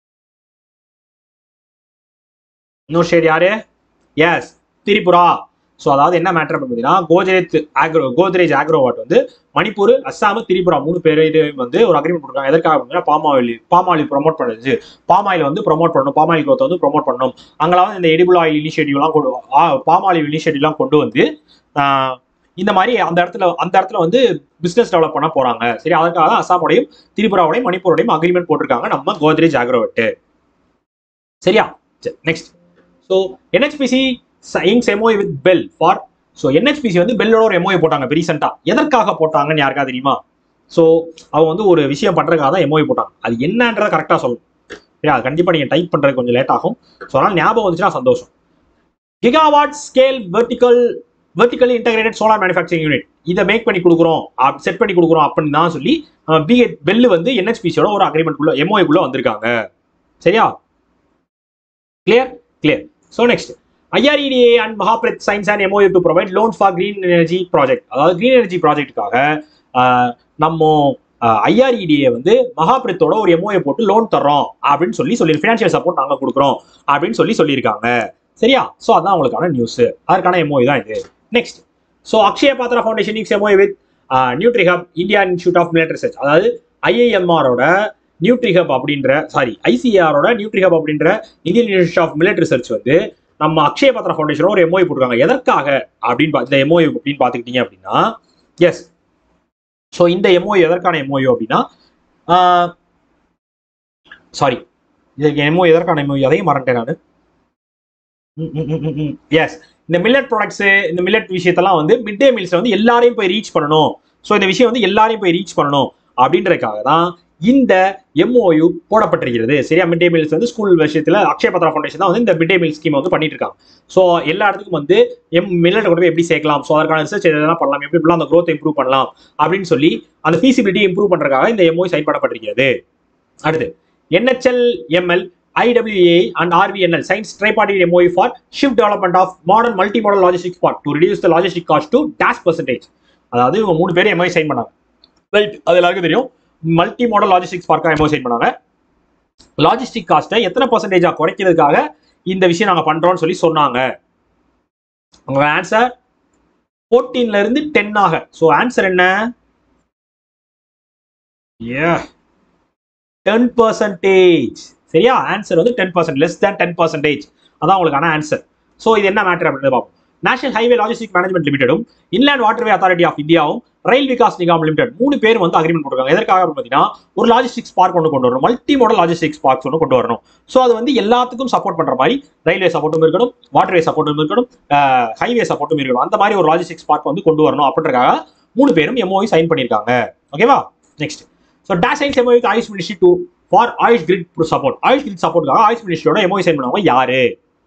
இன்னொரு ஸ்டேட் யாரு எஸ் திரிபுரா ஸோ அதாவது என்ன மேட்டர் அப்படின்னு பார்த்தீங்கன்னா கோஜரேத் ஆக்ரோ கோத்ரேஜ் ஆக்ரோவாட் வந்து மணிப்பூர் அஸ்ஸாம் திரிபுரா மூணு பேரையும் வந்து ஒரு அக்ரிமெண்ட் கொடுக்காங்க எதற்காக அப்படின்னா பாமாயில் பாமாயில் ப்ரொமோட் பண்ணுது பாமாயில் வந்து ப்ரொமோட் பண்ணணும் பாமாயில் growth வந்து ப்ரொமோட் பண்ணணும் அங்கெல்லாம் வந்து இந்த எடிபிள் ஆயில் இனிஷியேட்டிவ்லாம் கொண்டு பாமாயில் இனிஷியேட்டிவ்லாம் கொண்டு வந்து ஆஹ், இந்த மாதிரி அந்த இடத்துல அந்த இடத்துல வந்து பிசினஸ் டெவலப் பண்ண போறாங்க சரி அதுக்காக தான் அஸ்ஸாமோடையும் திரிபுராவோடையும் மணிப்பூரோடையும் அக்ரிமெண்ட் போட்டிருக்காங்க நம்ம கோத்ரேஜ் ஆக்ரோவெட் சரியா next so NHPC signs MoI with BEL for so NHPC வந்து பெல்லோட ஒரு எம்ஓஐ போட்டாங்க இப்போ ரீசெண்டாக எதற்காக போட்டாங்கன்னு யாருக்கா தெரியுமா ஸோ அவங்க வந்து ஒரு விஷயம் பண்ணுறதுக்காக தான் எம்ஓஐ போட்டாங்க அது என்னன்றதை கரெக்டாக சொல்லணும் சரியா அது கண்டிப்பாக நீங்கள் டைப் பண்ணுறது கொஞ்சம் லேட் ஆகும் ஸோ அதனால் ஞாபகம் வந்துச்சுன்னா சந்தோஷம் gigawatt scale vertical vertically integrated solar manufacturing unit இதை மேக் பண்ணி கொடுக்குறோம் செட் பண்ணி கொடுக்குறோம் அப்படின்னு தான் சொல்லி பி பெல்லு வந்து என்ஹெச்பிசியோட ஒரு அக்ரிமெண்ட் குள்ள எம்ஓஐ குள்ள வந்திருக்காங்க சரியா clear clear so next IREDA and Mahapreit signs and MoU to provide loan for green energy project அதாவது கிரீன் எனர்ஜி ப்ராஜெக்ட்டுக்காக நம்ம ஐஆர்இடிஏ வந்து மகாபிரத்தோட ஒரு எம்ஓஏ போட்டு லோன் தர்றோம் அப்படின்னு சொல்லி சொல்லி ஃபினான்ஷியல் சப்போர்ட் நாங்கள் கொடுக்குறோம் அப்படின்னு சொல்லி சொல்லியிருக்காங்க சரியா ஸோ அதான் உங்களுக்கான நியூஸ் அதற்கான எம்ஓஏ தான் இது next so Akshaya Patra foundation inks MoA with Nutrihub India institute of military research அதாவது ஐஐஎம்ஆரோட நியூட்ரிஹப் அப்படின்ற சாரி ஐசிஆரோட நியூட்ரிஹப் அப்படின்ற Indian institute of military research வந்து நம்ம அக்ஷய பாத்ரா ஃபவுண்டேஷனோட ஒரு எம்ஓஐ போட்டிருக்காங்க எதற்காக அப்படின்னு பா- இந்த எம்ஓஐ அப்படின்னு பார்த்துக்கிட்டீங்க அப்படின்னா எஸ் ஸோ இந்த எம்ஓஐ எதற்கான எம்ஓஐ அப்படின்னா சாரி இதுக்கு எம்ஓ எதற்கான எம்ஓ அதையும் மறந்துட்டேன் நான் எஸ் இந்த மில்லட் ப்ராடக்ட்ஸ் இந்த மில்லட் விஷயத்தெல்லாம் வந்து மிட் டே மீல்ஸ்ல வந்து எல்லாரையும் போய் ரீச் பண்ணணும் ஸோ இந்த விஷயம் வந்து எல்லாரையும் போய் ரீச் பண்ணணும் அப்படின்றதுக்காக தான் இந்த எம்ஓயு போடப்பட்டிருக்கிறது சரியா மிட் டே மீல்ஸ் வந்து ஸ்கூல் விஷயத்துல அக்ஷய பத்ரா ஃபவுண்டேஷன் தான் வந்து இந்த மிட் டே மீல் ஸ்கீம் வந்து பண்ணிட்டு இருக்காங்க ஸோ எல்லா இடத்துக்கும் வந்து எம் மில்லட் கொண்டு போய் எப்படி சேர்க்கலாம் ஸோ அதற்கான ரிசர்ச் எதெல்லாம் பண்ணலாம் எப்படி எப்படிலாம் அந்த growth இம்ப்ரூவ் பண்ணலாம் அப்படின்னு சொல்லி அந்த feasibility இம்ப்ரூவ் பண்றதுக்காக இந்த எம்ஓ செயல்படப்பட்டிருக்கிறது அடுத்து NHL ML IWA and RVNL science tripartite MOU for shift development of modern multimodal logistics part to reduce the logistic cost to dash percentage அதாவது இவங்க மூணு பேரும் எம்ஐ சைன் பண்ணாங்க ரைட் அது எல்லாருக்கும் தெரியும் multi modal logistics park MO sign பண்ணாங்க logistic காஸ்ட்டை எத்தனை பர்சன்டேஜா குறைக்கிறதுக்காக இந்த விஷயம் நாங்க பண்றோம்னு சொல்லி சொன்னாங்க உங்க ஆன்சர் 14 ல இருந்து டென் ஆக ஸோ ஆன்சர் என்ன ஏ டென் பர்சன்டேஜ் சரியா ஆன்சர் வந்து ten percent less than ten percentage அதான் உங்களுக்கான ஆன்சர் ஸோ இது என்ன மேட்டர் அப்படின்னு பார்ப்போம் நேஷனல் ஹைவே லாஜிஸ்டிக் மேனேஜ்மெண்ட் லிமிடெடும் இன்லேண்ட் வாட்டர்வே அத்தாரிட்டி ஆஃப் இந்தியாவும் ரயில் விகாஸ் நிகாம் லிமிடெட் மூணு பேர் வந்து அக்ரிமெண்ட் போட்டிருக்காங்க எதற்காக அப்படின்னு பார்த்தீங்கன்னா ஒரு லாஜிஸ்டிக்ஸ் பார்க் ஒன்று கொண்டு வரணும் மல்டி மாடல் லாஜிஸ்டிக்ஸ் பார்க்ஸ் ஒன்று கொண்டு வரணும் ஸோ அது வந்து எல்லாத்துக்கும் சப்போர்ட் பண்ற மாதிரி ரயில்வே சப்போர்ட்டும் இருக்கணும் வாட்டர்வே சப்போர்ட்டும் இருக்கணும் ஹைவே சப்போர்ட்டும் இருக்கணும் அந்த மாதிரி ஒரு லாஜிஸ்டிக்ஸ் பார்க் வந்து கொண்டு வரணும் அப்படின்றக்காக மூணு பேரும் எம்ஓஐ சைன் பண்ணியிருக்காங்க ஓகேவா next so dash signs MoI Ayush ministry to for Ayush grid support Ayush grid சப்போர்ட்டுக்காக ஆயுஷ் மினிஸ்ட்ரியோட எம்ஓஐ சைன் பண்ணவங்க யாரு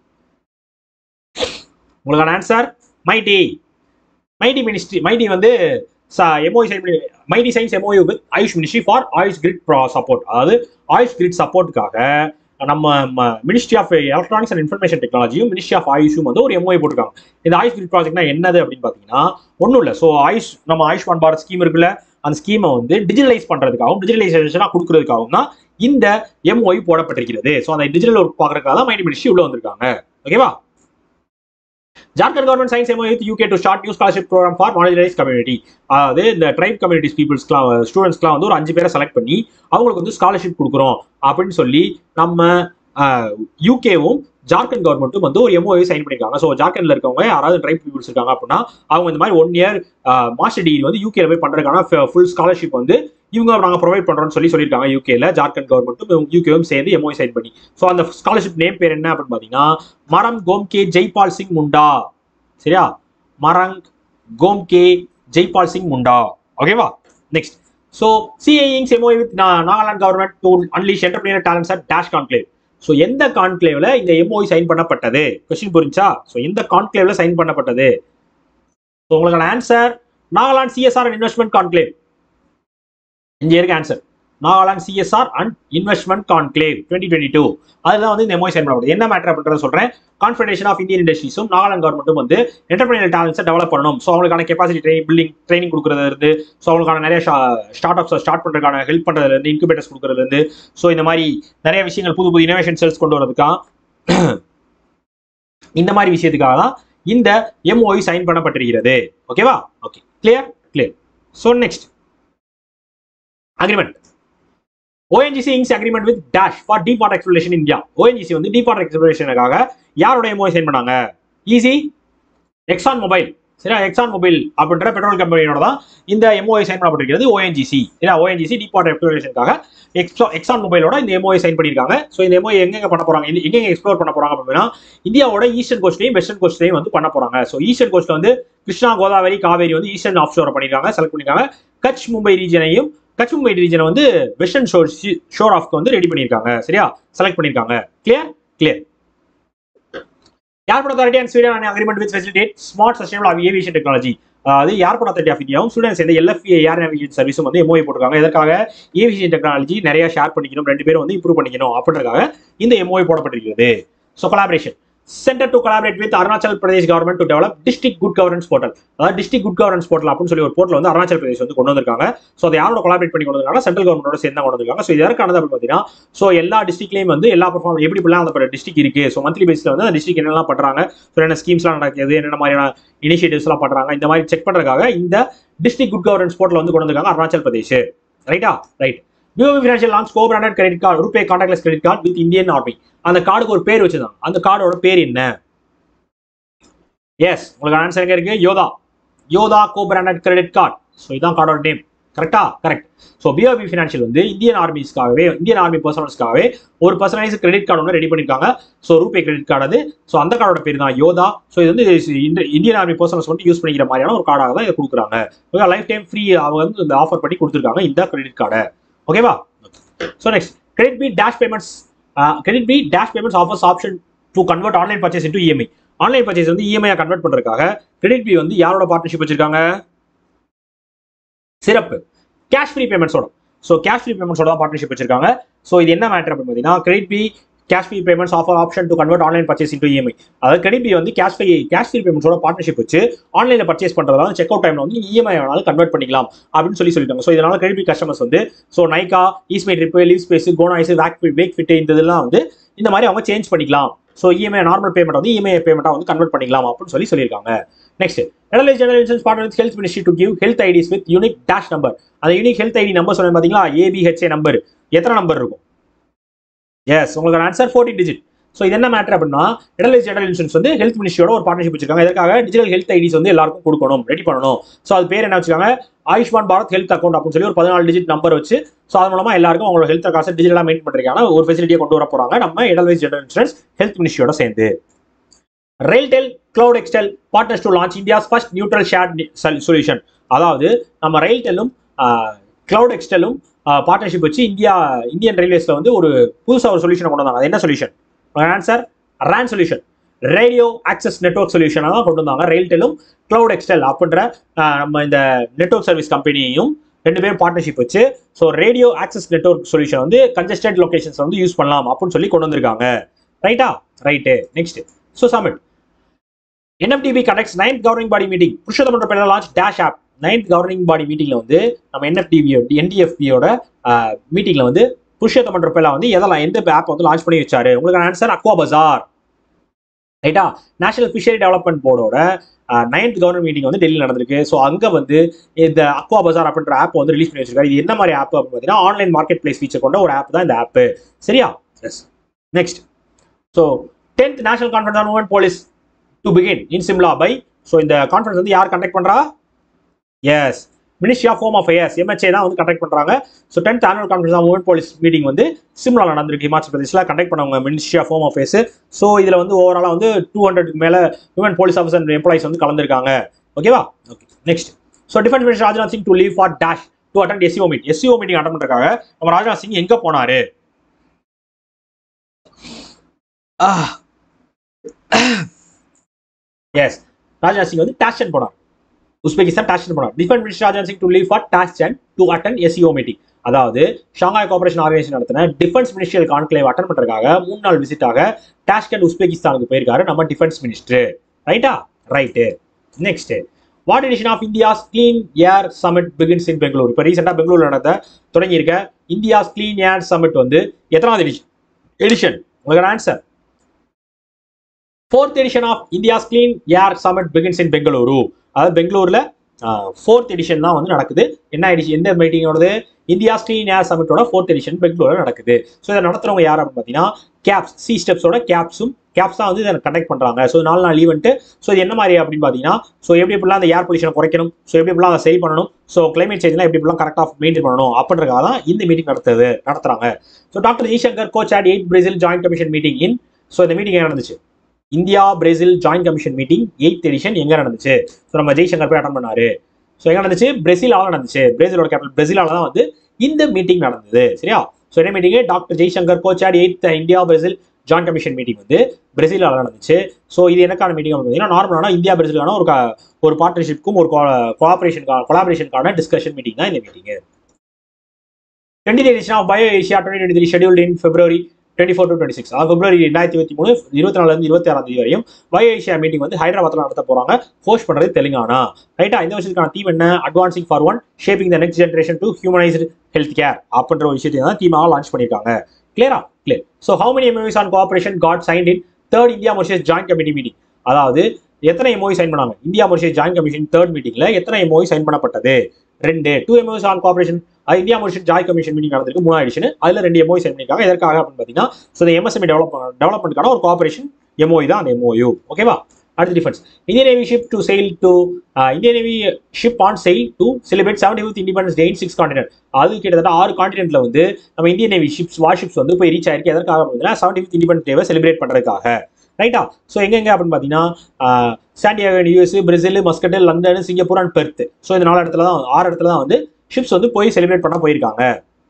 உங்களுக்கான answer MeitY MeitY ministry MeitY வந்து எம்ஓஐ சைன் பண்ணி MeitY signs MoU with Ayush ministry for Ayush grid support அதாவது ஆயுஷ் கிரிட் சப்போர்ட்டுக்காக நம்ம ministry of electronics and information டெக்னாலஜியும் மினிஸ்ட்ரி ஆஃப் ஆயுஷும் வந்து ஒரு எம்ஓஐ போட்டிருக்காங்க இந்த ஆயுஷ் கிரிட் ப்ராஜெக்ட்னா என்னது அப்படின்னு பார்த்தீங்கன்னா ஒன்றும் இல்லை ஸோ ஆயுஷ் நம்ம ஆயுஷ்மான் பாரத் ஸ்கீம் இருக்குல்ல அந்த ஸ்கீமை வந்து டிஜிட்டலைஸ் பண்றதுக்காகவும் டிஜிட்டலைசேஷனாக கொடுக்கறதுக்காகவும் தான் இந்த எம்ஓஐ போடப்பட்டிருக்கிறது ஸோ அந்த டிஜிட்டல் ஒர்க் பார்க்கறதுக்காக தான் மைடி மினிஸ்ட்ரி உள்ள வந்திருக்காங்க ஓகேவா Jharkhand government signs MO with UK to start new scholarship programme for மாடலைஸ் கம்யூனிட்டி அதாவது இந்த ட்ரைப் கம்யூனிட்டிஸ் பீப்புள்ஸ்க்குலாம் ஸ்டூடெண்ட்ஸ்க்குலாம் வந்து ஒரு அஞ்சு பேரை செலக்ட் பண்ணி அவங்களுக்கு வந்து ஸ்காலர்ஷிப் கொடுக்குறோம் அப்படின்னு சொல்லி நம்ம யூகேவும் ஜார்க்கண்ட் கவர்மெண்ட்டும் வந்து ஒரு எம்ஓஐ சைன் பண்ணிருக்காங்க ஸோ ஜார்க்கண்ட்ல இருக்கவங்க யாராவது ட்ரைப் பீப்புள்ஸ் இருக்காங்க அப்படின்னா அவங்க இந்த மாதிரி ஒன் இயர் மாஸ்டர் டிகிரி வந்து யூகேல போய் பண்றதுக்கான ஃபுல் ஸ்காலர்ஷிப் வந்து இவங்க நாங்கள் ப்ரொவைட் பண்றோம்னு சொல்லி சொல்லியிருக்காங்க யூகேல ஜார்க்கண்ட் கவர்மெண்ட்டும் யூகேவும் சேர்ந்து எம்ஓஐ சைன் பண்ணி ஸோ அந்த ஸ்காலர்ஷிப் நேம் பேர் என்ன அப்படின்னு பார்த்தீங்கன்னா மரம் கோம்கே ஜெய்பால் சிங் முண்டா சரியா மரங் கோம்கே ஜெய்பால் சிங் முண்டா ஓகேவா next so CII inks MoI with Nagaland government to unleash entrepreneur talents at dash conclave so எந்த கான்க்ளேவ்ல இந்த எம்ஓஐ சைன் பண்ணப்பட்டது கொஸ்டின் புரிஞ்சா ஸோ எந்த கான்க்ளேவ்ல சைன் பண்ணப்பட்டது ஸோ உங்களுக்கான answer Nagaland CSR and investment conclave இங்க இருக்க answer Nagaland CSR and investment conclave twenty twenty two அதுதான் வந்து இந்த எம்ஓஐ சைன் பண்ணப்படுது என்ன மேட்டர் அப்படின்றத சொல்றேன் கான்ஃபெடரேஷன் ஆஃப் இந்தியன் இண்டஸ்ட்ரீஸும் நாகாலாந்து கவர்மெண்ட்டும் வந்து என்டர்பிரினர் டேலண்ட்ஸை டெவலப் பண்ணணும் ஸோ அவங்களுக்கான கெப்பாசிட்டி ட்ரைனிங் பில்டிங் ட்ரைனிங் கொடுக்குறதுல இருந்து ஸோ அவங்களுக்கான நிறைய ஸ்டார்ட் அப்ஸ் ஸ்டார்ட் பண்றதுக்கான ஹெல்ப் பண்றதுல இருந்து இன்குபேட்டர்ஸ் கொடுக்குறதுல இருந்து ஸோ இந்த மாதிரி நிறைய விஷயங்கள் புது புது இனோவேஷன் செல்ஸ் கொண்டு வரதுக்காக இந்த மாதிரி விஷயத்துக்காக தான் இந்த எம்ஓஐ சைன் பண்ணப்பட்டிருக்கிறது ஓகேவா okay clear clear so next agreement ONGC inks agreement with dash for deep water exploration India ONGC வந்து டீப் வாட்டர் எக்ஸ்ப்ளோரேஷனுக்காக யாரோட எம்ஓஐ சைன் பண்ணாங்க ஈஸி எக்ஸான் மொபைல் சரியா எக்ஸான் மொபைல் அப்படின்ற பெட்ரோல் கம்பெனியோட தான் இந்த எம்ஓஐ சைன் பண்ணப்பட்டிருக்கிறது ஓஎன்ஜிசி சரியா ஓஎன்ஜிசி டீப் வாட்டர் எக்ஸ்ப்ளோரேஷனுக்காக எக்ஸா எக்ஸான் மொபைலோட இந்த எம்ஓஐ சைன் பண்ணியிருக்காங்க ஸோ இந்த எம்ஓஐ எங்கெங்க பண்ண போறாங்க இந்த- எங்கெங்க எக்ஸ்ப்ளோர் பண்ண போறாங்க அப்படின்னா இந்தியாவோட ஈஸ்டர்ன் கோஸ்ட்லையும் வெஸ்டர்ன் கோஸ்ட்லையும் வந்து பண்ண போறாங்க ஸோ ஈஸ்டர்ன் கோஸ்ட்ல வந்து கிருஷ்ணா கோதாவரி காவேரி வந்து ஈஸ்டர்ன் ஆஃப் ஷோரை பண்ணியிருக்காங்க செலக்ட் பண்ணியிருக்காங்க கட்ச் மும்பை ரீஜனையும் கட்ச் மும்பை ரீஜனை வந்து வெஸ்டர்ன் ஷோர் ஷோர் ஆஃப்க்கு வந்து ரெடி பண்ணியிருக்காங்க சரியா செலக்ட் பண்ணியிருக்காங்க clear clear airport authority and Sweden agreement with facilitate smart sustainable aviation technology அதாவது ஏர்போர்ட் அத்தாரிட்டி ஆஃப் இந்தியாவும் ஸ்வீடன் சேர்ந்த எல்எஃப்ஏ ஏர் நேவிகேஷன் சர்வீஸும் வந்து எம்ஓஐ போட்டிருக்காங்க இதற்காக ஏவியேஷன் டெக்னாலஜி நிறைய ஷேர் பண்ணிக்கணும் ரெண்டு பேரும் வந்து இம்ப்ரூவ் பண்ணிக்கணும் அப்படின்றதுக்காக இந்த எம்ஓஐ போடப்பட்டிருக்கிறது so collaboration centre to collaborate with Arunachal Pradesh government to develop district good governance portal அதாவது டிஸ்ட்ரிக்ட் குட் கவர்னன்ஸ் போர்ட்டல் அப்படின்னு சொல்லி ஒரு போர்ட்டல் வந்து அருணாச்சல் பிரதேஷ் வந்து கொண்டு வந்திருக்காங்க ஸோ அதை யாரோட கொலாபரேட் பண்ணி கொண்டு வந்திருக்காங்க சென்ட்ரல் கவர்மெண்டோட சேர்ந்து தான் கொண்டு வந்திருக்காங்க ஸோ இது யாருக்கானது அப்படின்னு பார்த்தீங்கன்னா ஸோ எல்லா டிஸ்ட்ரிக்ட்லையும் வந்து எல்லா பர்ஃபார்ம் எப்படி இப்படிலாம் அந்த டிஸ்ட்ரிக்ட் இருக்கு ஸோ மந்த்லி பேஸில் வந்து அந்த டிஸ்ட்ரிக்ட் என்னெல்லாம் பண்றாங்க ஸோ என்ன ஸ்கீம்ஸ்லாம் நடக்குது என்னென்ன மாதிரியான இனிஷியேட்டிவ்ஸ்லாம் பண்றாங்க இந்த மாதிரி செக் பண்றதுக்காக இந்த டிஸ்ட்ரிக்ட் குட் கவர்னன்ஸ் போர்ட்டல் வந்து கொண்டு வந்திருக்காங்க அருணாச்சல் பிரதேஷ் ரைட்டா right BOB financial launch co branded credit card RuPay contactless credit card with Indian Army அந்த கார்டுக்கு ஒரு பேர் வச்சிருந்தாங்க அந்த கார்டோட பேர் என்ன எஸ் உங்களுக்கு ஆன்சர் எங்க இருக்கு Yoddha Yoddha co branded credit card so இதான் கார்டோட நேம் கரெக்டா கரெக்ட் ஸோ பிஓபி ஃபினான்ஷியல் வந்து இந்தியன் ஆர்மிஸ்க்காகவே இந்தியன் ஆர்மி பர்சனல்ஸ்க்காகவே ஒரு பர்சனலைஸ் கிரெடிட் கார்டு ஒன்று ரெடி பண்ணியிருக்காங்க ஸோ ரூபே கிரெடிட் கார்டு அது ஸோ அந்த கார்டோட பேர் தான் யோதா ஸோ இது வந்து இந்த- இந்தியன் ஆர்மி பர்சனல்ஸ் வந்து யூஸ் பண்ணிக்கிற மாதிரியான ஒரு கார்டாக தான் இதை கொடுக்குறாங்க லைஃப் டைம் ஃப்ரீ அவங்க வந்து இந்த ஆஃபர் பண்ணி கொடுத்துருக்காங்க இந்த கிரெடிட் கார்டை ஓகேவா so next credit B dash payments credit B dash payments offers option to convert online purchase into EMI online purchase வந்து இஎம்ஐ கன்வெர்ட் பண்றதுக்காக கிரெடிட் பி வந்து யாரோட பார்ட்னர்ஷிப் வச்சிருக்காங்க சிறப்பு கேஷ் ஃப்ரீ பேமெண்ட்ஸோட ஸோ கேஷ் ஃப்ரீ பேமெண்ட்ஸோட தான் பார்ட்னர்ஷிப் வச்சிருக்காங்க ஸோ இது என்ன மேட்டர் அப்படின்னு பார்த்தீங்கன்னா credit B cash free payments offer option to convert online purchase into EMI அதாவது கிரெடிட் பி வந்து கேஷ் ஃப்ரீ கேஷ் ஃப்ரீ பேமெண்ட்ஸோட பார்ட்னர்ஷிப் வச்சு ஆன்லைனில் பர்ச்சேஸ் பண்ணுறதா செக் அவுட் டைம்ல வந்து இஎம்ஐ வேணாலும் கன்வெர்ட் பண்ணிக்கலாம் அப்படின்னு சொல்லி சொல்லிட்டாங்க ஸோ இதனால கிரெடிட் பி கஸ்டமர்ஸ் வந்து so Nykaa EaseMyTrip Livspace கோனாய்ஸ் வேக் வேக் ஃபிட் இந்த இதெல்லாம் வந்து இந்த மாதிரி அவங்க சேஞ்ச் பண்ணிக்கலாம் ஸோ இஎம்ஐ நார்மல் பேமெண்ட் வந்து இஎம்ஐ பேமெண்ட்டாக வந்து கன்வெர்ட் பண்ணிக்கலாம் அப்படின்னு சொல்லி சொல்லியிருக்காங்க next Edelweiss general insurance partner with health ministry to give health IDs with unique dash number அந்த யூனிக் ஹெல்த் ஐடி நம்பர் சொன்னேன் பார்த்தீங்களா ஏபிஹெச்ஏ நம்பர் எத்தனை நம்பர் இருக்கும் எஸ் உங்களுக்கு ஆன்சர் ஃபோர்டீன் டிஜிட் ஸோ இது என்ன மேட்டர் அப்படின்னா எடலைஸ் ஜெனரல் இன்சூரன்ஸ் வந்து ஹெல்த் மினிஸ்ட்ரியோட ஒரு பார்ட்னர்ஷிப் வச்சிருக்காங்க இதற்காக டிஜிட்டல் ஹெல்த் ஐடிஸ் வந்து எல்லாருக்கும் கொடுக்கணும் ரெடி பண்ணணும் ஸோ அது பேர் என்ன வச்சிருக்காங்க ஆயுஷ்மான் பாரத் ஹெல்த் அக்கௌண்ட் அப்படின்னு சொல்லி ஒரு பதினாலு டிஜிட் நம்பர் வச்சு ஸோ அது மூலமா எல்லாருக்கும் அவங்களோட ஹெல்த் காசை டிஜிட்டலாக மெயின்டைன் பண்றதுக்கான ஒரு ஃபெசிலிட்டியை கொண்டு வர போறாங்க நம்ம எடல்வைஸ் ஜெனரல் இன்சூரன்ஸ் ஹெல்த் மினிஸ்ட்ரியோட சேர்ந்து RailTel Cloud Extel partners to launch India's first neutral shared solution அதாவது நம்ம ரெயில்டெல்லும் கிளவுட் எக்ஸ்டெல்லும் பார்ட்னர்ஷிப் வச்சு இந்தியா இந்தியன் ரயில்வேஸ்ல வந்து ஒரு புதுசாக ஒரு சொல்யூஷன் கொண்டு வந்தாங்க அது என்ன solution answer RAN solution radio access network சொல்யூஷனாக தான் கொண்டு வந்தாங்க ரெயில்டெல்லும் கிளவுட் எக்ஸ்டெல் அப்படின்ற ஆஹ், நம்ம இந்த நெட்வொர்க் சர்வீஸ் கம்பெனியையும் ரெண்டு பேரும் பார்ட்னர்ஷிப் வச்சு so radio access network solution வந்து கன்ஜஸ்டட் லொகேஷன்ஸ் வந்து யூஸ் பண்ணலாம் அப்படின்னு சொல்லி கொண்டு வந்திருக்காங்க ரைட்டா right next so summit NFDB connects ninth governing body meeting புருஷோத்தமன்ற பேரில் launch dash app ninth governing body மீட்டிங்ல வந்து நம்ம என்எஃப்டிவி என்டிஎஃபியோட மீட்டிங்ல வந்து புருஷோத்தமன்ற பேரில் வந்து எதெல்லாம் எந்த ஆப் வந்து லான்ச் பண்ணி வச்சாரு உங்களுக்கு ஆன்சர் அக்வா பஜார் ரைட்டா நேஷனல் ஃபிஷரி டெவலப்மெண்ட் போர்டோட நைன்த் கவர்மெண்ட் மீட்டிங் வந்து டெல்லியில் நடந்திருக்கு ஸோ அங்கே வந்து இந்த அக்வா பஜார் அப்படின்ற ஆப் வந்து ரிலீஸ் பண்ணி வச்சிருக்காரு இது என்ன மாதிரி ஆப் அப்படின்னு பார்த்தீங்கன்னா ஆன்லைன் மார்க்கெட் பிளேஸ் ஃபீச்சர் கொண்ட ஒரு ஆப் தான் இந்த ஆப் சரியா yes next so tenth national conference on woman police to begin in Shimla by so இந்த கான்ஃபரன்ஸ் வந்து யார் கண்டக்ட் பண்றா yes ministry of home affairs MHA தான் வந்து கண்டக்ட் பண்றாங்க so tenth annual conference of woman police meeting வந்து சிம்லால நடந்திருக்கு ஹிமாச்சல் பிரதேஷ்ல கண்டக்ட் பண்ணவங்க ministry of home affairs so இதுல வந்து ஓவராலா வந்து டூ ஹண்ட்ரட்க்கு மேல woman police officer and employees வந்து கலந்துருக்காங்க ஓகேவா okay next so defence minister Rajnath Singh to leave for dash to attend SCO meet SCO meeting attend பண்றதுக்காக நம்ம ராஜ்நாத் சிங் எங்க போனாரு எஸ் ராஜ்நாத் சிங் வந்து டாஷன் போனார் உஸ்பெகிஸ்தான் டாஷன் போனார் defence minister Rajnath Singh to leave for Tashkent to attend SCO meeting அதாவது ஷாங்காய் கோஆபரேஷன் ஆர்கனைசேஷன் நடத்தின defence ministerial conclave attend பண்றதுக்காக மூணு நாள் விசிட்டாக டாஷ்கண்ட் உஸ்பெகிஸ்தானுக்கு போயிருக்காரு நம்ம டிஃபென்ஸ் மினிஸ்டர் ரைட்டா right next what edition of India's clean air summit begins in Bangalore இப்போ ரீசெண்டாக பெங்களூர்ல நடந்த தொடங்கியிருக்க இந்தியாஸ் கிளீன் ஏர் சமிட் வந்து எத்தனாவது எடிஷன் எடிஷன் உங்களுக்கு answer fourth edition of India's clean air summit begins in Bengaluru அதாவது பெங்களூர்ல ஃபோர்த் எடிஷன் தான் வந்து நடக்குது என்ன எடிஷன் எந்த மீட்டிங்கோடது இந்தியாஸ் கிளீன் ஏர் சமிட்டோட ஃபோர்த் எடிஷன் பெங்களூர்ல நடக்குது ஸோ இதை நடத்துறவங்க யார் அப்படின்னு பார்த்தீங்கன்னா கேப்ஸ் சி ஸ்டெப்ஸோட கேப்ஸும் கேப்ஸ் தான் வந்து இதை கண்டக்ட் பண்றாங்க ஸோ நாலு நாள் ஈவெண்ட் ஸோ இது என்ன மாதிரி அப்படின்னு பார்த்தீங்கன்னா ஸோ எப்படி எப்படிலாம் அந்த ஏர் பொல்யூஷனை குறைக்கணும் ஸோ எப்படி எப்படிலாம் அதை சரி பண்ணணும் ஸோ கிளைமேட் சேஞ்ச்லாம் எப்படி எப்படிலாம் கரெக்டாக மெயின்டைன் பண்ணணும் அப்படின்றதுக்காக தான் இந்த மீட்டிங் நடத்துது நடத்துறாங்க so doctor Jaishankar coach at eight Brazil joint commission meeting in so இந்த மீட்டிங் எங்க நடந்துச்சு India Brazil joint commission meeting eighth edition எங்க நடந்துச்சு ஸோ நம்ம ஜெய்சங்கர் போய் அட்டன் பண்ணாரு ஸோ எங்க நடந்துச்சு பிரேசிலால நடந்துச்சு பிரேசிலோட கேபிட்டல் பிரேசிலால தான் வந்து இந்த மீட்டிங் நடந்தது சரியா ஸோ என்ன meeting doctor Jaishankar coach at eighth India Brazil joint commission meeting வந்து பிரேசிலால நடந்துச்சு ஸோ இது எனக்கான மீட்டிங் பார்த்தீங்கன்னா நார்மலான இந்தியா பிரேசிலுக்கான ஒரு க- ஒரு பார்ட்னர்ஷிப்க்கும் ஒரு கோஆபரேஷனுக்கான கொலாபரேஷனுக்கான டிஸ்கஷன் மீட்டிங் தான் இந்த meeting twenty edition of bio Asia twenty twenty three scheduled in February twenty four to twenty six அதாவது பிப்ரவரி ரெண்டாயிரத்தி இருபத்தி மூணு இருபத்தி நாலுலேருந்து இருபத்தி ஆறாம் தேதி வரையும் பயோ ஏஷியா மீட்டிங் வந்து ஹைதராபாத்தில் நடத்த போறாங்க ஹோஸ்ட் பண்றது தெலுங்கானா ரைட்டா இந்த வருஷத்துக்கான தீம் என்ன advancing for one shaping the next generation to humanised health care அப்படின்ற ஒரு விஷயத்தை தான் தீமாக லான்ச் பண்ணியிருக்காங்க கிளியரா clear so how many MoUs on cooperation got signed in third India Mauritius joint committee meeting அதாவது எத்தனை எம்ஓஇ சைன் பண்ணாங்க India Mauritius joint commission third மீட்டிங்ல எத்தனை எம்ஓஇ சைன் பண்ணப்பட்டது ரெண்டு டூ எம்ஓஸ் ஆன் கோஆபரேஷன் அது India Mauritius joint commission meeting நடந்திருக்கு மூணாவது எடிஷன் அதுல ரெண்டு எம்ஓஇ சைன் பண்ணிருக்காங்க எதற்காக அப்படின்னு பார்த்தீங்கன்னா ஸோ இந்த எம்எஸ்எம்இ டெவலப் டெவலப்மெண்ட்கான ஒரு கோஆபரேஷன் எம்ஓஇ தான் அந்த எம்ஓயு ஓகேவா அடுத்த difference Indian Navy ship to sail to Indian Navy ship on sail to celebrate seventy fifth independence day in six continent அது கிட்டத்தட்ட ஆறு காண்டினென்ட்ல வந்து நம்ம இந்தியன் நேவி ஷிப்ஸ் வார்ஷிப்ஸ் வந்து போய் ரீச் ஆயிருக்கு எதற்காக அப்படின்னா செவன்டி ஃபிஃப்த் இண்டிபெண்டன்ஸ் டேவை செலிப்ரேட் பண்றதுக்காக ரைட்டா ஸோ எங்கெங்க அப்படின்னு பார்த்தீங்கன்னா Santiago US Brazil Muscat London Singapore and Perth so இந்த நாலு இடத்துல தான் ஆறு இடத்துல தான் வந்து ஷிப்ஸ் வந்து போய் செலிப்ரேட் பண்ண போயிருக்காங்க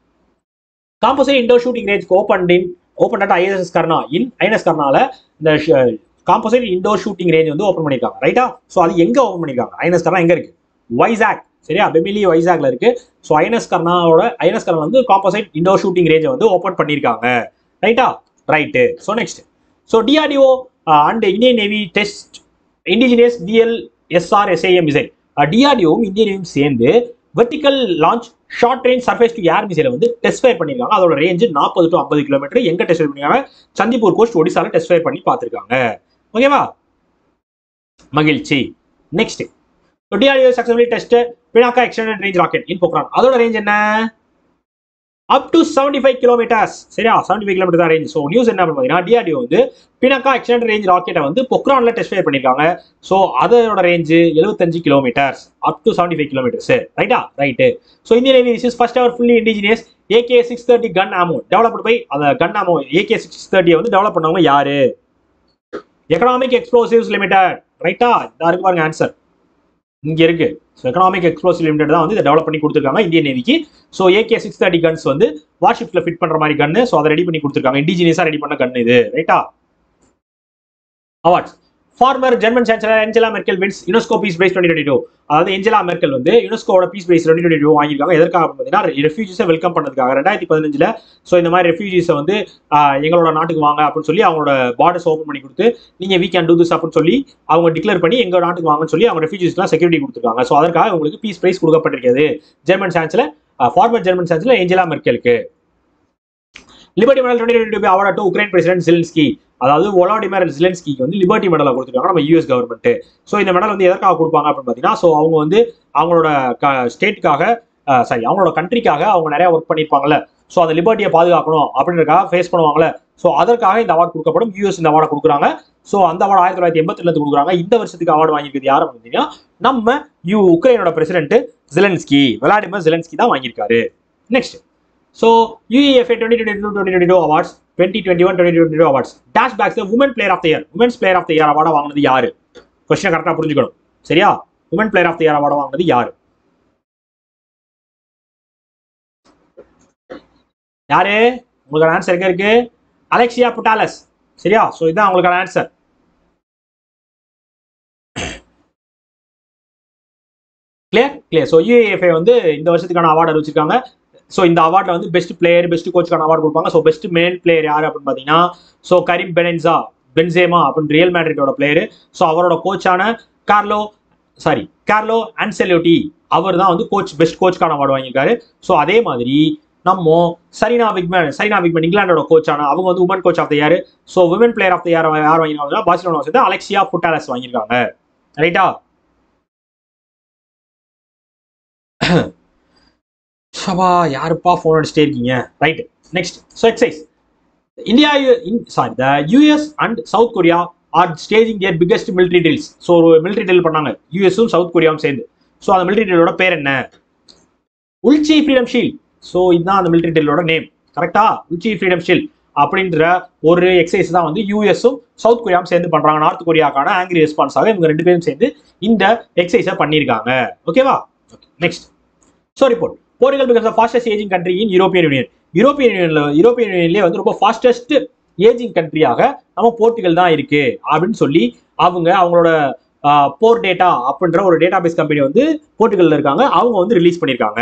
composite indoor shooting range open in open at INS Karna in INS கர்னால இந்த காம்போசைட் இண்டோர் ஷூட்டிங் ரேஞ்ச் வந்து ஓப்பன் பண்ணியிருக்காங்க ரைட்டா ஸோ அது எங்க ஓப்பன் பண்ணியிருக்காங்க ஐஎன்எஸ் கர்னா எங்க இருக்கு வைசாக் சரியா பெமிலி வைசாக்ல இருக்கு ஸோ ஐஎன்எஸ் கர்னாவோட ஐஎன்எஸ் கர்னா வந்து காம்போசைட் இண்டோர் ஷூட்டிங் ரேஞ்சை வந்து ஓப்பன் பண்ணியிருக்காங்க ரைட்டா right so next so DRDO and Indian Navy test indigenous VL SR SAM missile டிஆர்டிஓவும் இந்தியன் நேவியும் சேர்ந்து vertical launch short range surface to air மிசைலை வந்து டெஸ்ட் ஃபயர் பண்ணியிருக்காங்க அதோட ரேஞ்ச் நாற்பது டு ஐம்பது கிலோமீட்டர் எங்க டெஸ்ட் ஃபயர் பண்ணிருக்காங்க சந்திப்பூர் கோஸ்ட் ஒடிசால டெஸ்ட் ஃபயர் பண்ணி பார்த்துருக்காங்க ஓகேவா மகிழ்ச்சி next DRDO successfully test Pinaka extended range rocket in Pokhran அதோட ரேஞ்ச் என்ன up to seventy five kilometres சரியா செவன்டி ஃபைவ் கிலோமீட்டர் தான் ரேஞ்ச் ஸோ நியூஸ் என்ன பார்த்தீங்கன்னா டிஆர்டிஓ வந்து பினாக்கா எக்ஸ்டெண்டட் ரேஞ்ச் ராக்கெட்டை வந்து பொக்ரான்ல டெஸ்ட் ஃபயர் பண்ணியிருக்காங்க ஸோ அதோட ரேஞ்சு எழுபத்தஞ்சு kilometres up to seventy five kilometres ரைட்டா right so Indian Navy is first our fully indigenous AK six thirty gun ammo developed by அந்த கன் ஆமோ ஏகே சிக்ஸ் தேர்ட்டியை வந்து develop பண்ணவங்க யாரு எக்கனாமிக் எக்ஸ்ப்ளோசிவ்ஸ் லிமிடெட் ரைட்டா இதா இருக்கு பாருங்க ஆன்சர் இங்க இருக்கு ஸோ எக்கனாமிக் எக்ஸ்ப்ளோசிவ் லிமிடெட் தான் வந்து இதை டெவலப் பண்ணி கொடுத்துருக்காங்க இந்தியன் நேவிக்கு so AK six thirty guns வந்து வார்ஷிப்ல ஃபிட் பண்ற மாதிரி கன்னு ஸோ அதை ரெடி பண்ணி கொடுத்துருக்காங்க இண்டிஜினியஸா ரெடி பண்ண கன் இது ரைட்டா awards former German chancellor Angela Merkel wins UNESCO peace prize twenty twenty two அதாவது ஏஞ்சலா மெர்க்கல் வந்து யுனெஸ்கோட peace prize twenty twenty two வாங்கியிருக்காங்க எதற்காக பார்த்தீங்கன்னா ரெஃப்யூஜிஸை வெல்கம் பண்ணதுக்காக ரெண்டாயிரத்தி பதினஞ்சுல ஸோ இந்த மாதிரி ரெஃப்யூஜிஸை வந்து ஆஹ், எங்களோட நாட்டுக்கு வாங்க அப்படின்னு சொல்லி அவங்களோட பார்டர்ஸ் ஓப்பன் பண்ணி கொடுத்து நீங்க வீ கேன் டூ திஸ் அப்படின்னு சொல்லி அவங்க டிக்ளேர் பண்ணி எங்க நாட்டுக்கு வாங்கன்னு சொல்லி அவங்க ரெஃப்யூஜிஸ்லாம் செக்யூரிட்டி கொடுத்துருக்காங்க ஸோ அதற்காக உங்களுக்கு பீஸ் பிரைஸ் கொடுக்கப்பட்டிருக்கிறது German chancellor former German chancellor Angela மெர்க்கலுக்கு liberty medal twenty twenty award to Ukraine president Zelensky அதாவது ஒலாடிமர் ஜெலன்ஸ்கிக்கு வந்து லிபர்ட்டி மெடலை கொடுத்துருக்காங்க நம்ம யூஎஸ் கவர்மெண்ட் ஸோ இந்த மெடல் வந்து எதற்காக கொடுப்பாங்க அப்படின்னு பார்த்தீங்கன்னா ஸோ அவங்க வந்து அவங்களோட ஸ்டேட்டுக்காக சாரி அவங்களோட கண்ட்ரிக்காக அவங்க நிறைய ஒர்க் பண்ணியிருப்பாங்கல்ல ஸோ அந்த லிபர்ட்டியை பாதுகாக்கணும் அப்படின்றதுக்காக ஃபேஸ் பண்ணுவாங்கல்ல ஸோ அதற்காக இந்த அவார்டு கொடுக்கப்படும் யூஎஸ் இந்த அவார்டை கொடுக்குறாங்க ஸோ அந்த அவார்டு ஆயிரத்தி தொள்ளாயிரத்தி எண்பத்தி ரெண்டு கொடுக்குறாங்க இந்த வருஷத்துக்கு அவார்டு வாங்கியிருக்கிறது யார் அப்படின்னு பார்த்தீங்கன்னா நம்ம யூ உக்ரைனோட பிரசிடென்ட் ஜெலன்ஸ்கி விளாடிமிர் ஜெலன்ஸ்கி தான் வாங்கியிருக்காரு next so UEFA twenty twenty two twenty twenty two awards twenty twenty one twenty twenty two awards dash bags woman player of the year women's player of the year அவார்டை வாங்கினது யாரு கொஸ்டினை கரெக்டாக புரிஞ்சுக்கணும் சரியா woman player of the year அவார்டை வாங்கினது யாரு யாரு உங்களுக்கான ஆன்சர் எங்க இருக்கு அலெக்சியா புட்டாலஸ் சரியா ஸோ இதுதான் உங்களுக்கான answer clear clear so UEFA வந்து இந்த வருஷத்துக்கான அவார்டு அறிவிச்சிருக்காங்க ஸோ இந்த அவார்டில் வந்து பெஸ்ட் பிளேயர் பெஸ்ட் கோச்சுக்கான அவார்டு கொடுப்பாங்க ஸோ பெஸ்ட் மேல் பிளேயர் யார் அப்படின்னு பார்த்தீங்கன்னா ஸோ கரீம் பெனென்சா பென்சேமா அப்படின்னு ரியல் மேட்ரிட்டோட பிளேயர் ஸோ அவரோட கோச்சான கார்லோ சாரி கார்லோ ஆன்செலியோட்டி அவர் தான் வந்து கோச் பெஸ்ட் கோச்சுக்கான அவார்டு வாங்கியிருக்காரு ஸோ அதே மாதிரி நம்ம சரினா விக்மேன் சரினா விக்மேன் இங்கிலாண்டோட கோச் ஆனா அவங்க வந்து woman coach of the year so woman player of the year யார் வாங்கியிருக்காங்க பார்சிலோனா சேர்ந்து அலெக்சியா புட்டாலஸ் வாங்கியிருக்காங்க ரைட்டா ஷபா யாருப்பா ஃபோன் அடிச்சுட்டே இருக்கீங்க right next so exercise India sorry the US and south Korea are staging their biggest military deals so ஒரு மிலிட்ரி டீல் பண்ணாங்க யூஎஸும் சவுத் கொரியாவும் சேர்ந்து ஸோ அந்த மிலிட்ரி டீலோட பேர் என்ன உல்ச்சி ஃப்ரீடம் ஷீல் ஸோ இதுதான் அந்த மிலிட்ரி டீலோட நேம் கரெக்டா உல்ச்சி ஃப்ரீடம் ஷீல் அப்படின்ற ஒரு எக்ஸசைஸ் தான் வந்து யூஎஸும் சவுத் கொரியாவும் சேர்ந்து பண்றாங்க நார்த் கொரியாக்கான ஆங்கிரி ரெஸ்பான்ஸாக இவங்க ரெண்டு பேரும் சேர்ந்து இந்த எக்ஸசைஸை பண்ணியிருக்காங்க ஓகேவா next so report Portugal becomes fastest ageing country in European Union European யூனியன்ல யூரோப்பியன் யூனியன்லேயே வந்து ரொம்ப ஃபாஸ்டஸ்ட் ஏஜிங் கண்ட்ரியாக நம்ம போர்ச்சுகல் தான் இருக்கு அப்படின்னு சொல்லி அவங்க அவங்களோட போர் டேட்டா அப்படின்ற ஒரு டேட்டா பேஸ் கம்பெனி வந்து போர்ச்சுகல்ல இருக்காங்க அவங்க வந்து ரிலீஸ் பண்ணியிருக்காங்க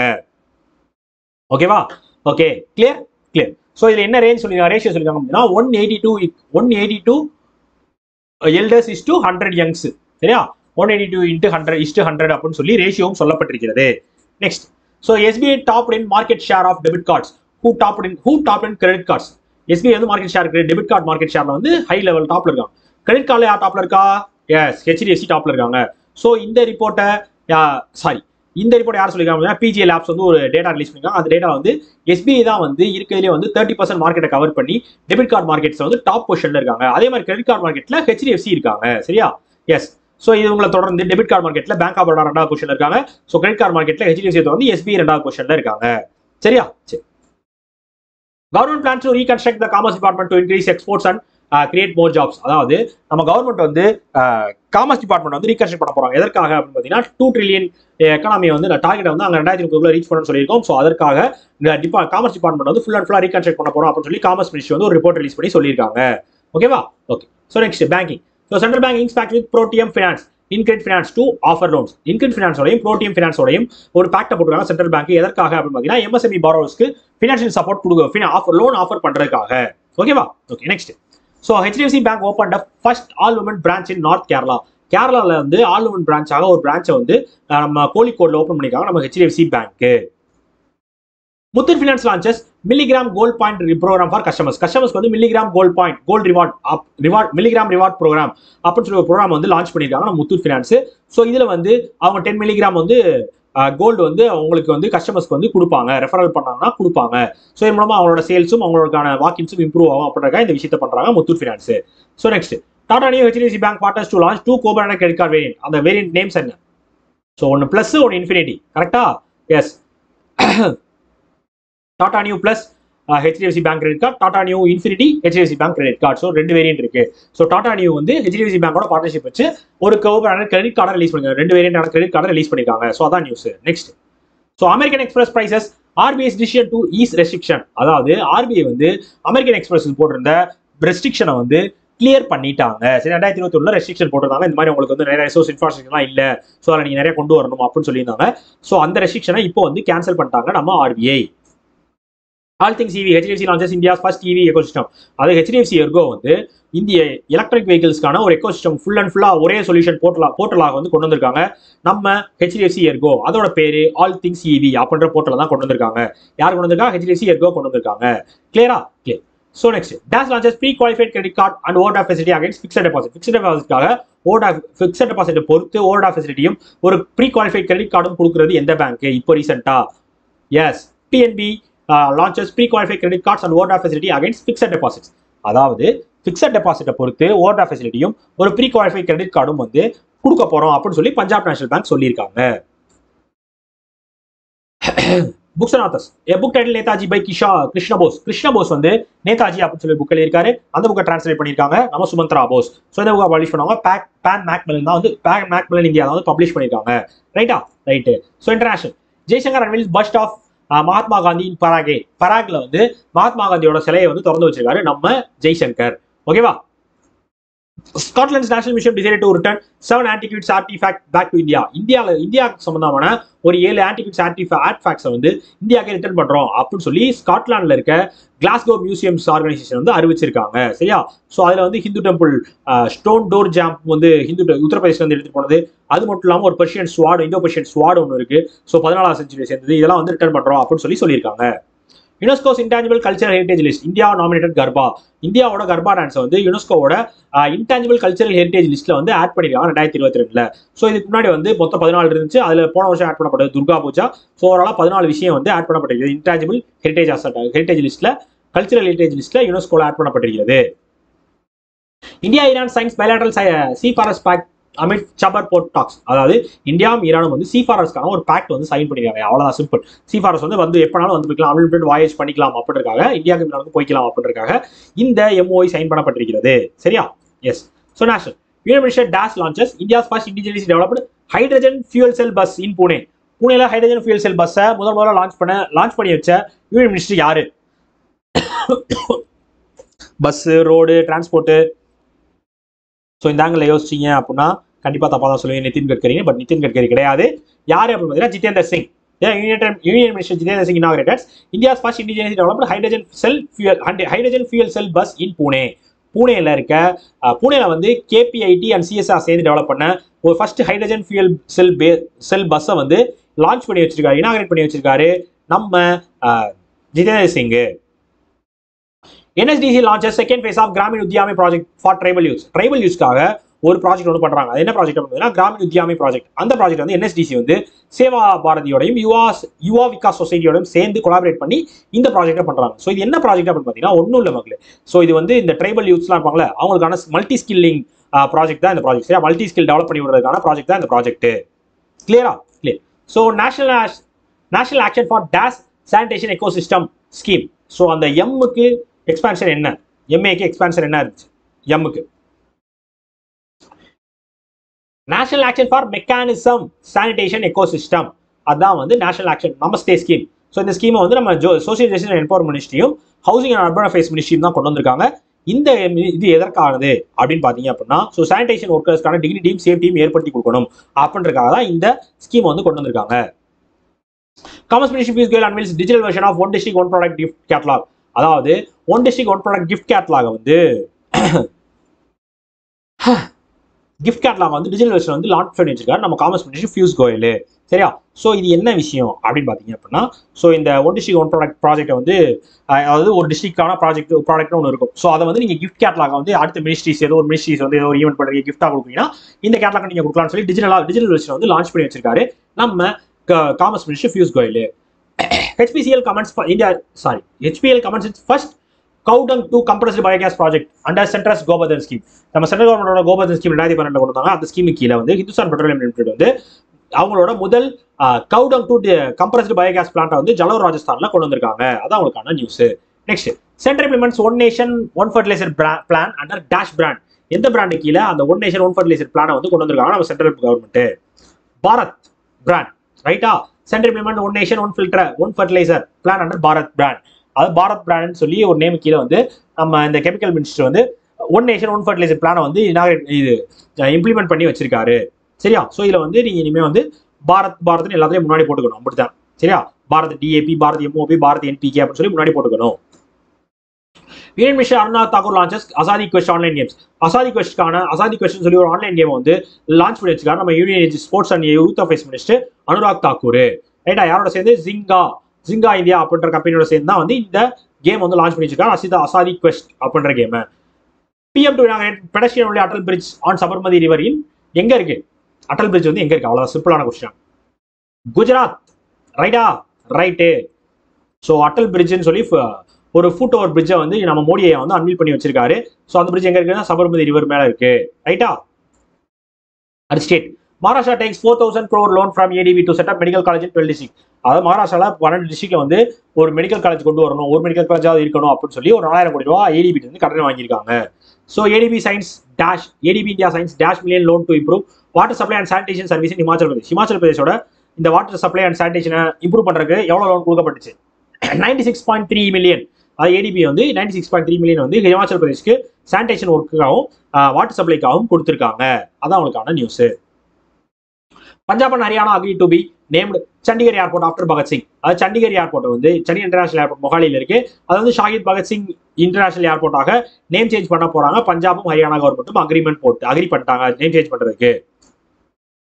ஓகேவா ஓகே கிளியர் கிளியர் ஸோ இதில் என்ன ரேஞ்ச் சொல்லி ரேஷியோ சொல்லியிருக்காங்க அப்படின்னா one eighty two one eighty two elders is to hundred youngs சரியா one eighty two into hundred is hundred அப்படின்னு சொல்லி ரேஷியோவும் சொல்லப்பட்டிருக்கிறது next so SBI top in market share of debit cards who top in who top in credit cards SBI வந்து market share debit card market ஷேர்ல வந்து high level டாப்ல இருக்காங்க credit கார்டில் யார் டாப்ல இருக்கா எஸ் ஹெச்டிஎஃப்சி டாப்ல இருக்காங்க ஸோ இந்த ரிப்போர்ட்டை சாரி இந்த ரிப்போர்ட் யார் சொல்லியிருக்காங்க பிஜிஎல் லேப்ஸ் வந்து ஒரு டேட்டா ரிலீஸ் பண்ணிருக்காங்க அந்த டேட்டா வந்து எஸ்பிஐ தான் வந்து இருக்கிறதுலே வந்து தேர்ட்டி பர்சன்ட் மார்க்கெட்டை கவர் பண்ணி டெபிட் கார்டு மார்க்கெட்ஸ் வந்து டாப் பொசிஷன்ல இருக்காங்க அதே மாதிரி கிரெடிட் கார்டு மார்க்கெட்ல ஹெச்டிஎஃப்சி இருக்காங்க சரியா எஸ் ஸோ இது உங்களை தொடர்ந்து டெபிட் கார்டு மார்க்கெட்ல பேங்க் ஆஃப் பரோடா ரெண்டாவது பொசிஷன்ல இருக்காங்க ஸோ கிரெடிட் கார்டு மார்க்கெட்ல ஹெச்டிஎஃப்சி தொடர்ந்து எஸ்பிஐ ரெண்டாவது பொசிஷன்ல இருக்காங்க சரியா சரி government plan to reconstruct the commerce department to increase exports and create more jobs அதாவது நம்ம கவர்மெண்ட் வந்து காமர்ஸ் டிபார்ட்மெண்ட் வந்து ரீகன்ஸ்ட்ரக்ட் பண்ண போறாங்க எதற்காக அப்படின்னு பார்த்தீங்கன்னா டூ ட்ரில்லியன் எக்கானமி வந்து டார்கெட் வந்து அங்கே ரெண்டாயிரத்தி முப்பதுல ரீச் பண்ணணும்னு சொல்லியிருக்கோம் ஸோ அதற்காக இந்த டிபா காமர்ஸ் டிபார்ட்மெண்ட் வந்து ஃபுல் அண்ட் ஃபுல்லாக ரீகன்ஸ்ட்ரக்ட் பண்ண போறோம் அப்படின்னு சொல்லி காமர்ஸ் மினிஸ்ட்ரி வந்து ஒரு ரிப்போர்ட் ரிலீஸ் பண்ணி சொல்லியிருக்காங்க ஓகேவா okay so next banking so central bank inks pact with Protium finance InCred finance to offer loans InCred ஃபினான்ஸோடையும் ப்ரோட்டியம் ஃபினான்ஸோடையும் ஒரு பேக்டை போட்டுருக்காங்க சென்ட்ரல் பேங்க் எதற்காக அப்படின்னு பார்த்தீங்கன்னா எம்எஸ்எம்இ பாரோஸ்க்கு ஃபினான்ஷியல் சப்போர்ட் கொடுக்க ஆஃபர் லோன் ஆஃபர் பண்றதுக்காக ஓகேவா okay next so HDFC bank open the first all woman branch in north Kerala கேரளாவில் வந்து ஆல் உமன் பிரான்ச்சாக ஒரு பிரான்ச்சை வந்து அஹ், நம்ம கோழிக்கோடில் ஓப்பன் பண்ணியிருக்காங்க நம்ம ஹெச்டிஎஃப்சி பேங்க்கு Muthoot finance launches milligram gold point program for customers கஸ்டமர்ஸ்க்கு வந்து milligram gold point gold reward reward milligram reward program அப்படின்னு சொல்லி ஒரு ப்ரோக்ராம் வந்து லான்ச் பண்ணியிருக்காங்க நம்ம முத்தூட் ஃபினான்ஸ் ஸோ இதில் வந்து அவங்க டென் மில்லிகிராம் வந்து கோல்டு வந்து அவங்களுக்கு வந்து கஸ்டமர்ஸ்க்கு வந்து கொடுப்பாங்க ரெஃபரல் பண்ணாங்கன்னா கொடுப்பாங்க ஸோ இது மூலமா அவங்களோட சேல்ஸும் அவங்களுக்கான வாக்கின்ஸும் இம்ப்ரூவ் ஆகும் அப்படின்றக்காக இந்த விஷயத்தை பண்றாங்க Muthoot finance so next Tata Neu HDFC bank partners to launch two cobranded credit card variant அந்த வேரியன்ட் நேம்ஸ் என்ன ஸோ ஒன்று ப்ளஸ் ஒன்று இன்ஃபினிட்டி கரெக்டா yes Tata Neu plus HDFC bank credit card Tata Neu infinity HDFC bank credit card so ரெண்டு variant இருக்கு so Tata Neu வந்து HDFC பேங்கோட partnership வச்சு ஒரு கோபரான கிரெடிட் கார்டை ரிலீஸ் பண்ணிருக்காங்க ரெண்டு வேரியன்டான கிரெடிட் கார்டை ரிலீஸ் பண்ணிருக்காங்க ஸோ அதான் news next so American Express praises RBI's decision to ease restriction அதாவது ஆர்பிஐ வந்து அமெரிக்கன் எக்ஸ்பிரஸ் போட்டிருந்த ரெஸ்ட்ரிக்ஷனை வந்து கிளியர் பண்ணிட்டாங்க சரி ரெண்டாயிரத்தி இருபத்தி ஒண்ணுல ரெஸ்ட்ரிக்ஷன் போட்டிருந்தாங்க இந்த மாதிரி உங்களுக்கு வந்து நிறைய ரிசோர்ஸ் இன்ஃப்ராஸ்ட்ரக்சர்லாம் இல்ல ஸோ அதில் நீங்க நிறைய கொண்டு வரணும் அப்படின்னு சொல்லியிருந்தாங்க ஸோ அந்த ரெஸ்ட்ரிக்ஷனை இப்போ வந்து கேன்சல் பண்ணிட்டாங்க நம்ம RBI all things EV HDFC launches India first EV ecosystem அது ஹெச்டிஎஃப்சி எர்கோ வந்து இந்திய எலக்ட்ரிக் வெஹிக்கிள்ஸ்க்கான ஒரு எக்கோசிஸ்டம் ஃபுல் அண்ட் ஃபுல்லா ஒரே சொல்யூஷன் போர்ட்டலா போர்ட்டலாக வந்து கொண்டு வந்திருக்காங்க நம்ம ஹெச்டிஎஃப்சி எர்கோ அதோட பேரு ஆல் திங்ஸ் இவி அப்படின்ற போர்ட்டல தான் கொண்டு வந்திருக்காங்க யார் கொண்டு வந்திருக்கா ஹெச்டிஎஃப்சி எர்கோ கொண்டு வந்திருக்காங்க கிளியரா clear so next dash launches pre qualified credit card and ஓர்டா facility against fixed deposit fixed டெபாசிட்காக ஓர்டா ஃபிக்ஸட் டெபாசிட் பொறுத்து ஓர்டா ஃபெசிலிட்டியும் ஒரு ப்ரீ குவாலிஃபைட் கிரெடிட் கார்டும் கொடுக்குறது எந்த பேங்க் இப்போ ரீசெண்டா yes TNB launches pre qualified credit cards and ஓர்டா ஃபெசிலிட்டி அகைன்ஸ் ஃபிக்ஸட் டெபாசிட்ஸ் அதாவது ஃபிக்ஸட் டெபாசிட்டை பொறுத்து ஓர்டா ஃபெசிலிட்டியும் ஒரு ப்ரீ குவாலிஃபைட் கிரெடிட் கார்டும் வந்து கொடுக்க போறோம் அப்படின்னு சொல்லி பஞ்சாப் நேஷனல் பேங்க் சொல்லியிருக்காங்க books and authors a book title Netaji by கிஷா கிருஷ்ண போஸ் கிருஷ்ண போஸ் வந்து நேதாஜி அப்படின்னு சொல்லி புக் எழுதியிருக்காரு அந்த புக்கை டிரான்ஸ்லேட் பண்ணியிருக்காங்க நம்ம சுமந்த்ரா போஸ் ஸோ இந்த புக்கை பப்ளிஷ் பண்ணுவாங்க பேக் பேன் மேக்மெலன் தான் வந்து பேன் மேக்மெலன் இந்தியா தான் வந்து பப்ளிஷ் பண்ணியிருக்காங்க ரைட்டா right so international Jaishankar unveil bust of Mahatma Gandhi in Prague பராக்ல வந்து மகாத்மா காந்தியோட சிலையை வந்து திறந்து வச்சிருக்காரு நம்ம ஜெய்சங்கர் ஓகேவா Scotland's national museum decide to return seven antiquities artifact back to India இந்தியாவில் இந்தியாவுக்கு சம்பந்தமான ஒரு ஏழு ஆன்டிக்யூட்ஸ் ஆர்டிஃபே ஆர்ட்ஃபேக்ட்ஸை வந்து இந்தியாவுக்கு ரிட்டர்ன் பண்றோம் அப்படின்னு சொல்லி ஸ்காட்லாண்டில் இருக்க கிளாஸ்கோ மியூசியம்ஸ் ஆர்கனைசேஷன் வந்து அறிவிச்சிருக்காங்க சரியா ஸோ அதில் வந்து Hindu temple stone door jamb வந்து ஹிந்து உத்தரப்பிரதேஷ்ல வந்து எடுத்துட்டு போனது அது மட்டும் இல்லாமல் ஒரு பர்ஷியன் ஸ்வாட் இந்தோ பர்ஷியன் ஸ்வாட் ஒன்று இருக்கு ஸோ பதினாலாம் செஞ்சுரி சேர்ந்தது இதெல்லாம் வந்து ரிட்டர்ன் பண்றோம் அப்படின்னு சொல்லி சொல்லியிருக்காங்க UNESCO's intangible cultural heritage list India nominated Garba இந்தியாவோட கர்பா டான்ஸ் வந்து யுனெஸ்கோவோட இன்டான்ஜிபிள் கல்ச்சரல் ஹெரிட்டேஜ் லிஸ்ட்ல வந்து ஆட் பண்ணிருக்காங்க ரெண்டாயிரத்தி இருபத்தி ரெண்டுல ஸோ இதுக்கு முன்னாடி வந்து மொத்தம் பதினாலு இருந்துச்சு அதுல போன வருஷம் ஆட் பண்ணப்பட்டது துர்கா பூஜா ஸோ ஓவராலா பதினாலு விஷயம் வந்து ஆட் பண்ணப்பட்டிருக்கு இன்டான்ஜிபிள் ஹெரிட்டேஜ் அசட் ஹெரிட்டேஜ் லிஸ்ட்ல கல்ச்சரல் ஹெரிட்டேஜ் லிஸ்ட்ல யுனெஸ்கோல ஆட் பண்ணப்பட்டிருக்கிறது India Iran signs bilateral seafarers pact amid Chabahar port talks அதாவது இந்தியாவும் ஈரானும் வந்து சி ஃபாரஸ்ட்கான ஒரு பேக்ட் வந்து சைன் பண்ணிருக்காங்க அவ்வளவுதான் சிம்பிள் சி ஃபாரஸ்ட் வந்து வந்து எப்பனாலும் வந்து போய்க்கலாம் அன்லிமிட்டட் வாயேஜ் பண்ணிக்கலாம் அப்படின்றக்காக இந்தியாவுக்கு ஈரானுக்கு போய்க்கலாம் அப்படின்றக்காக இந்த எம்ஓஐ சைன் பண்ணப்பட்டிருக்கிறது சரியா yes so national union minister dash launches India's first indigenous developed hydrogen fuel cell bus in Pune புனேல ஹைட்ரஜன் ஃபியூல் செல் பஸ்ஸை முதல் முதல்ல லான்ச் பண்ண லான்ச் பண்ணி வச்ச யூனியன் மினிஸ்டர் யாரு பஸ் ரோடு டிரான்ஸ்போர்ட்டு ஸோ இந்த ஆங்கிள் யோசிச்சீங்க அப்படின்னா கண்டிப்பாக தப்பாக தான் சொல்லுவீங்க நிதின் கட்கரி பட் நிதின் கட்கரி கிடையாது யார் அப்படின்னு பார்த்தீங்கன்னா Jitender Singh union union minister Jitender Singh inaugurated India's first indigenous developed hydrogen sell fuel hydrogen fuel cell bus in Pune பூனேல இருக்க அஹ், பூனேல வந்து கேபிஐடி அண்ட் சிஎஸ்ஆர் சேர்ந்து டெவலப் பண்ண ஒரு ஃபர்ஸ்ட் ஹைட்ரஜன் ஃபியூல் செல் பே செல் பஸ்ஸை வந்து லான்ச் பண்ணி வச்சிருக்காரு இனாகிரேட் பண்ணி வச்சிருக்காரு நம்ம அஹ், Jitender Singh NSDC launches second phase of Gramin Udyami project for tribal youth tribal யூஸ்க்காக ஒரு ப்ராஜெக்ட் ஒன்று பண்றாங்க அது என்ன ப்ராஜெக்ட் அப்படின்னா கிராமின் உத்தியாமி ப்ராஜெக்ட் அந்த ப்ராஜெக்ட் வந்து என்எஸ்டிசி வந்து சேவா பாரதியோடையும் யுவா யுவா விகாஸ் சொசைட்டியோடையும் சேர்ந்து கொலாபரேட் பண்ணி இந்த ப்ராஜெக்ட்டை பண்றாங்க ஸோ இது என்ன ப்ராஜெக்ட் அப்படின்னு பார்த்தீங்கன்னா ஒன்றும் இல்லை மக்களே ஸோ இது வந்து இந்த ட்ரைபல் யூத்ஸ்லாம் இருப்பாங்களே அவங்களுக்கான மல்டி ஸ்கில்லிங் ப்ராஜெக்ட் தான் இந்த ப்ராஜெக்ட் சரியா மல்டி ஸ்கில் டெவலப் பண்ணி விடுறதுக்கான ப்ராஜெக்ட் தான் இந்த ப்ராஜெக்ட் கிளியரா clear so national national action for dash sanitation ecosystem scheme so அந்த எம்முக்கு எக்ஸ்பான்ஷன் என்ன எம்ஏக்கு எக்ஸ்பான்ஷன் என்ன இருந்துச்சு எம்முக்கு national action for mechanism sanitation ecosystem அதான் வந்து national action Namaste scheme so இந்த ஸ்கீமை வந்து நம்ம ஜோ சோசியல் ஜஸ்டிஸ் அண்ட் எம்பவர் மினிஸ்ட்ரியும் ஹவுசிங் அண்ட் அர்பன் அஃபேர்ஸ் மினிஸ்ட்ரியும் தான் கொண்டு வந்திருக்காங்க இந்த மி- இது எதற்கானது அப்படின்னு பார்த்தீங்க அப்படின்னா ஸோ சானிடேஷன் ஒர்க்கர்ஸ்க்கான டிகினிட்டியும் சேஃப்டியும் ஏற்படுத்தி கொடுக்கணும் அப்படின்றதுக்காக தான் இந்த ஸ்கீம் வந்து கொண்டு வந்திருக்காங்க commerce ministry Piyush Goyal unveils digital version of one district one product gift catalogue அதாவது one district one product gift கேட்லாக வந்து கிஃப்ட் கேட்லாக் வந்து டிஜிட்டல் வெர்ஷன் வந்து லான்ச் பண்ணி வச்சிருக்காரு நம்ம காமர்ஸ் மினிஸ்ட்ரி ஃபியூஸ் கோயல் சரியா ஸோ இது என்ன விஷயம் அப்படின்னு பார்த்தீங்க அப்படின்னா ஸோ இந்த ஒன் டிஸ்ட்ரிக் ஒன் ப்ராடக்ட் ப்ராஜெக்ட்டை வந்து அஹ், அதாவது ஒரு டிஸ்ட்ரிக்டான ப்ராஜெக்ட் ப்ராடக்ட்னு ஒன்று இருக்கும் ஸோ அதை வந்து நீங்கள் கிஃப்ட் கேட்லாக வந்து அடுத்த மினிஸ்ட்ரிஸ் ஏதோ ஒரு மினிஸ்ட்ரிஸ் வந்து ஏதோ ஒரு ஈவெண்ட் பண்ணுறீங்க கிஃப்ட்டாக கொடுப்பீங்கன்னா இந்த கேட்லாக் நீங்கள் கொடுக்கலாம்னு சொல்லி டிஜிட்டலாக டிஜிட்டல் வெர்ஷன் வந்து லான்ச் பண்ணி வச்சிருக்காரு நம்ம commerce ministry Piyush Goyal HPCL comments for India, sorry, HPL comments its first கவுடங் two compressed biogas project under centre's Gobardhan scheme நம்ம சென்ட்ரல் கவர்மெண்டோட கோபர்தன் ஸ்கீம் ரெண்டாயிரத்தி பன்னெண்டு கொண்டு வந்தாங்க அந்த ஸ்கீமுக்கு கீழே வந்து ஹிந்துஸ்தான் பெட்ரோலியம் லிமிடெட் வந்து அவங்களோட முதல் கவுடங் டூ கம்ப்ரஸ்டு பயோகேஸ் பிளான்ட்டை வந்து ஜலோர் ராஜஸ்தான்ல கொண்டு வந்திருக்காங்க அதான் அவங்களுக்கான news next central implements one nation one fertiliser plan under dash brand எந்த பிராண்டு கீழே அந்த ஒன் நேஷன் ஒன் ஃபர்டிலைசர் பிளானை வந்து கொண்டு வந்திருக்காங்க நம்ம சென்ட்ரல் கவர்மெண்ட் பாரத் பிராண்ட் ரைட்டா central implement one nation one filter one fertiliser plan under Bharat brand அது பாரத் பிராண்ட்னு சொல்லி ஒரு நேம் கீழே வந்து நம்ம இந்த கெமிக்கல் மினிஸ்டர் வந்து ஒன் நேஷன் ஒன் ஃபர்டிலைசர் பிளானை வந்து inauguration- இது இம்ப்ளிமெண்ட் பண்ணி வச்சிருக்காரு சரியா ஸோ இதில் வந்து நீங்கள் இனிமேல் வந்து பாரத் பாரத்னு எல்லாத்தையும் முன்னாடி போட்டுக்கணும் அப்படித்தான் சரியா Bharat DAP Bharat MOP Bharat NPK அப்படின்னு சொல்லி முன்னாடி போட்டுக்கணும் யூனியன் மினிஸ்டர் அருணாத் Thakur launches Azadi quest online games Azadi கொஸ்ட்கான அசாதி கொஸ்ட் சொல்லி ஒரு ஆன்லைன் கேம் வந்து லான்ச் பண்ணி வச்சிருக்காரு நம்ம union sports and youth affairs minister Anurag Thakur ரைட்டா யாரோட சேர்ந்து ஜிங்கா ஜிங்கா இந்தியா அப்படின்ற கம்பெனியோட சேர்ந்து தான் வந்து இந்த கேம் வந்து லான்ச் பண்ணி வச்சிருக்காரு அசிதா அசாதி கொஸ்ட் அப்படின்ற கேம் பிஎம் டு பெடஸ்டியன் உள்ள அட்டல் பிரிட்ஜ் ஆன் சபர்மதி ரிவரின் எங்க இருக்கு அட்டல் பிரிட்ஜ் வந்து எங்க இருக்கு அவ்வளவுதான் சிம்பிளான கொஸ்டின் குஜராத் ரைட்டா ரைட்டு ஸோ அட்டல் பிரிட்ஜ்னு சொல்லி ஃப- ஒரு ஃபுட் ஓவர் பிரிட்ஜை வந்து நம்ம மோடியை வந்து அன்வீல் பண்ணி வச்சிருக்காரு ஸோ அந்த பிரிட்ஜ் எங்க இருக்குன்னா சபர்மதி ரிவர் மேல இருக்கு ரைட்டா அது state Maharashtra takes four thousand crore loan from ADB to set up medical college in twelve district அதாவது மகாராஷ்டிரால பன்னெண்டு டிஸ்ட்ரிக்ட்ல வந்து ஒரு மெடிக்கல் காலேஜ் கொண்டு வரணும் ஒரு மெடிக்கல் காலேஜாவது இருக்கணும் அப்படின்னு சொல்லி ஒரு நாலாயிரம் கோடி ரூபா ஏடிபி வந்து கடன் வாங்கியிருக்காங்க ஸோ ADB signs dash ADB India signs dash million loan to improve water supply and sanitation service in Himachal Pradesh Himachal பிரதேஷோட இந்த வாட்டர் சப்ளை அண்ட் சானிடேஷனை இம்ப்ரூவ் பண்றதுக்கு எவ்வளவு லோன் கொடுக்கப்பட்டுச்சு ninety six point three million அது ஏடிபி வந்து ninety six point three million வந்து ஹிமாச்சல் பிரதேஷ்க்கு சானிடேஷன் ஒர்க்குக்காகவும் வாட்டர் சப்ளைக்காகவும் கொடுத்துருக்காங்க அதான் அவங்களுக்கான news Punjab and Haryana agree to be named Chandigarh airport after Bhagat Singh அது சண்டிகர் ஏர்போர்ட் வந்து சென்னை இன்டர்நேஷனல் ஏர்போர்ட் மொஹாலியில் இருக்கு அது வந்து ஷாஹித் பகத்சிங் இன்டர்நேஷனல் ஏர்போர்ட்டாக நேம் சேஞ்ச் பண்ண போறாங்க பஞ்சாபும் ஹரியானா கவர்மெண்ட்டும் அக்ரிமெண்ட் போட்டு அக்ரி பண்ணிட்டாங்க நேம் சேஞ்ச் பண்றதுக்கு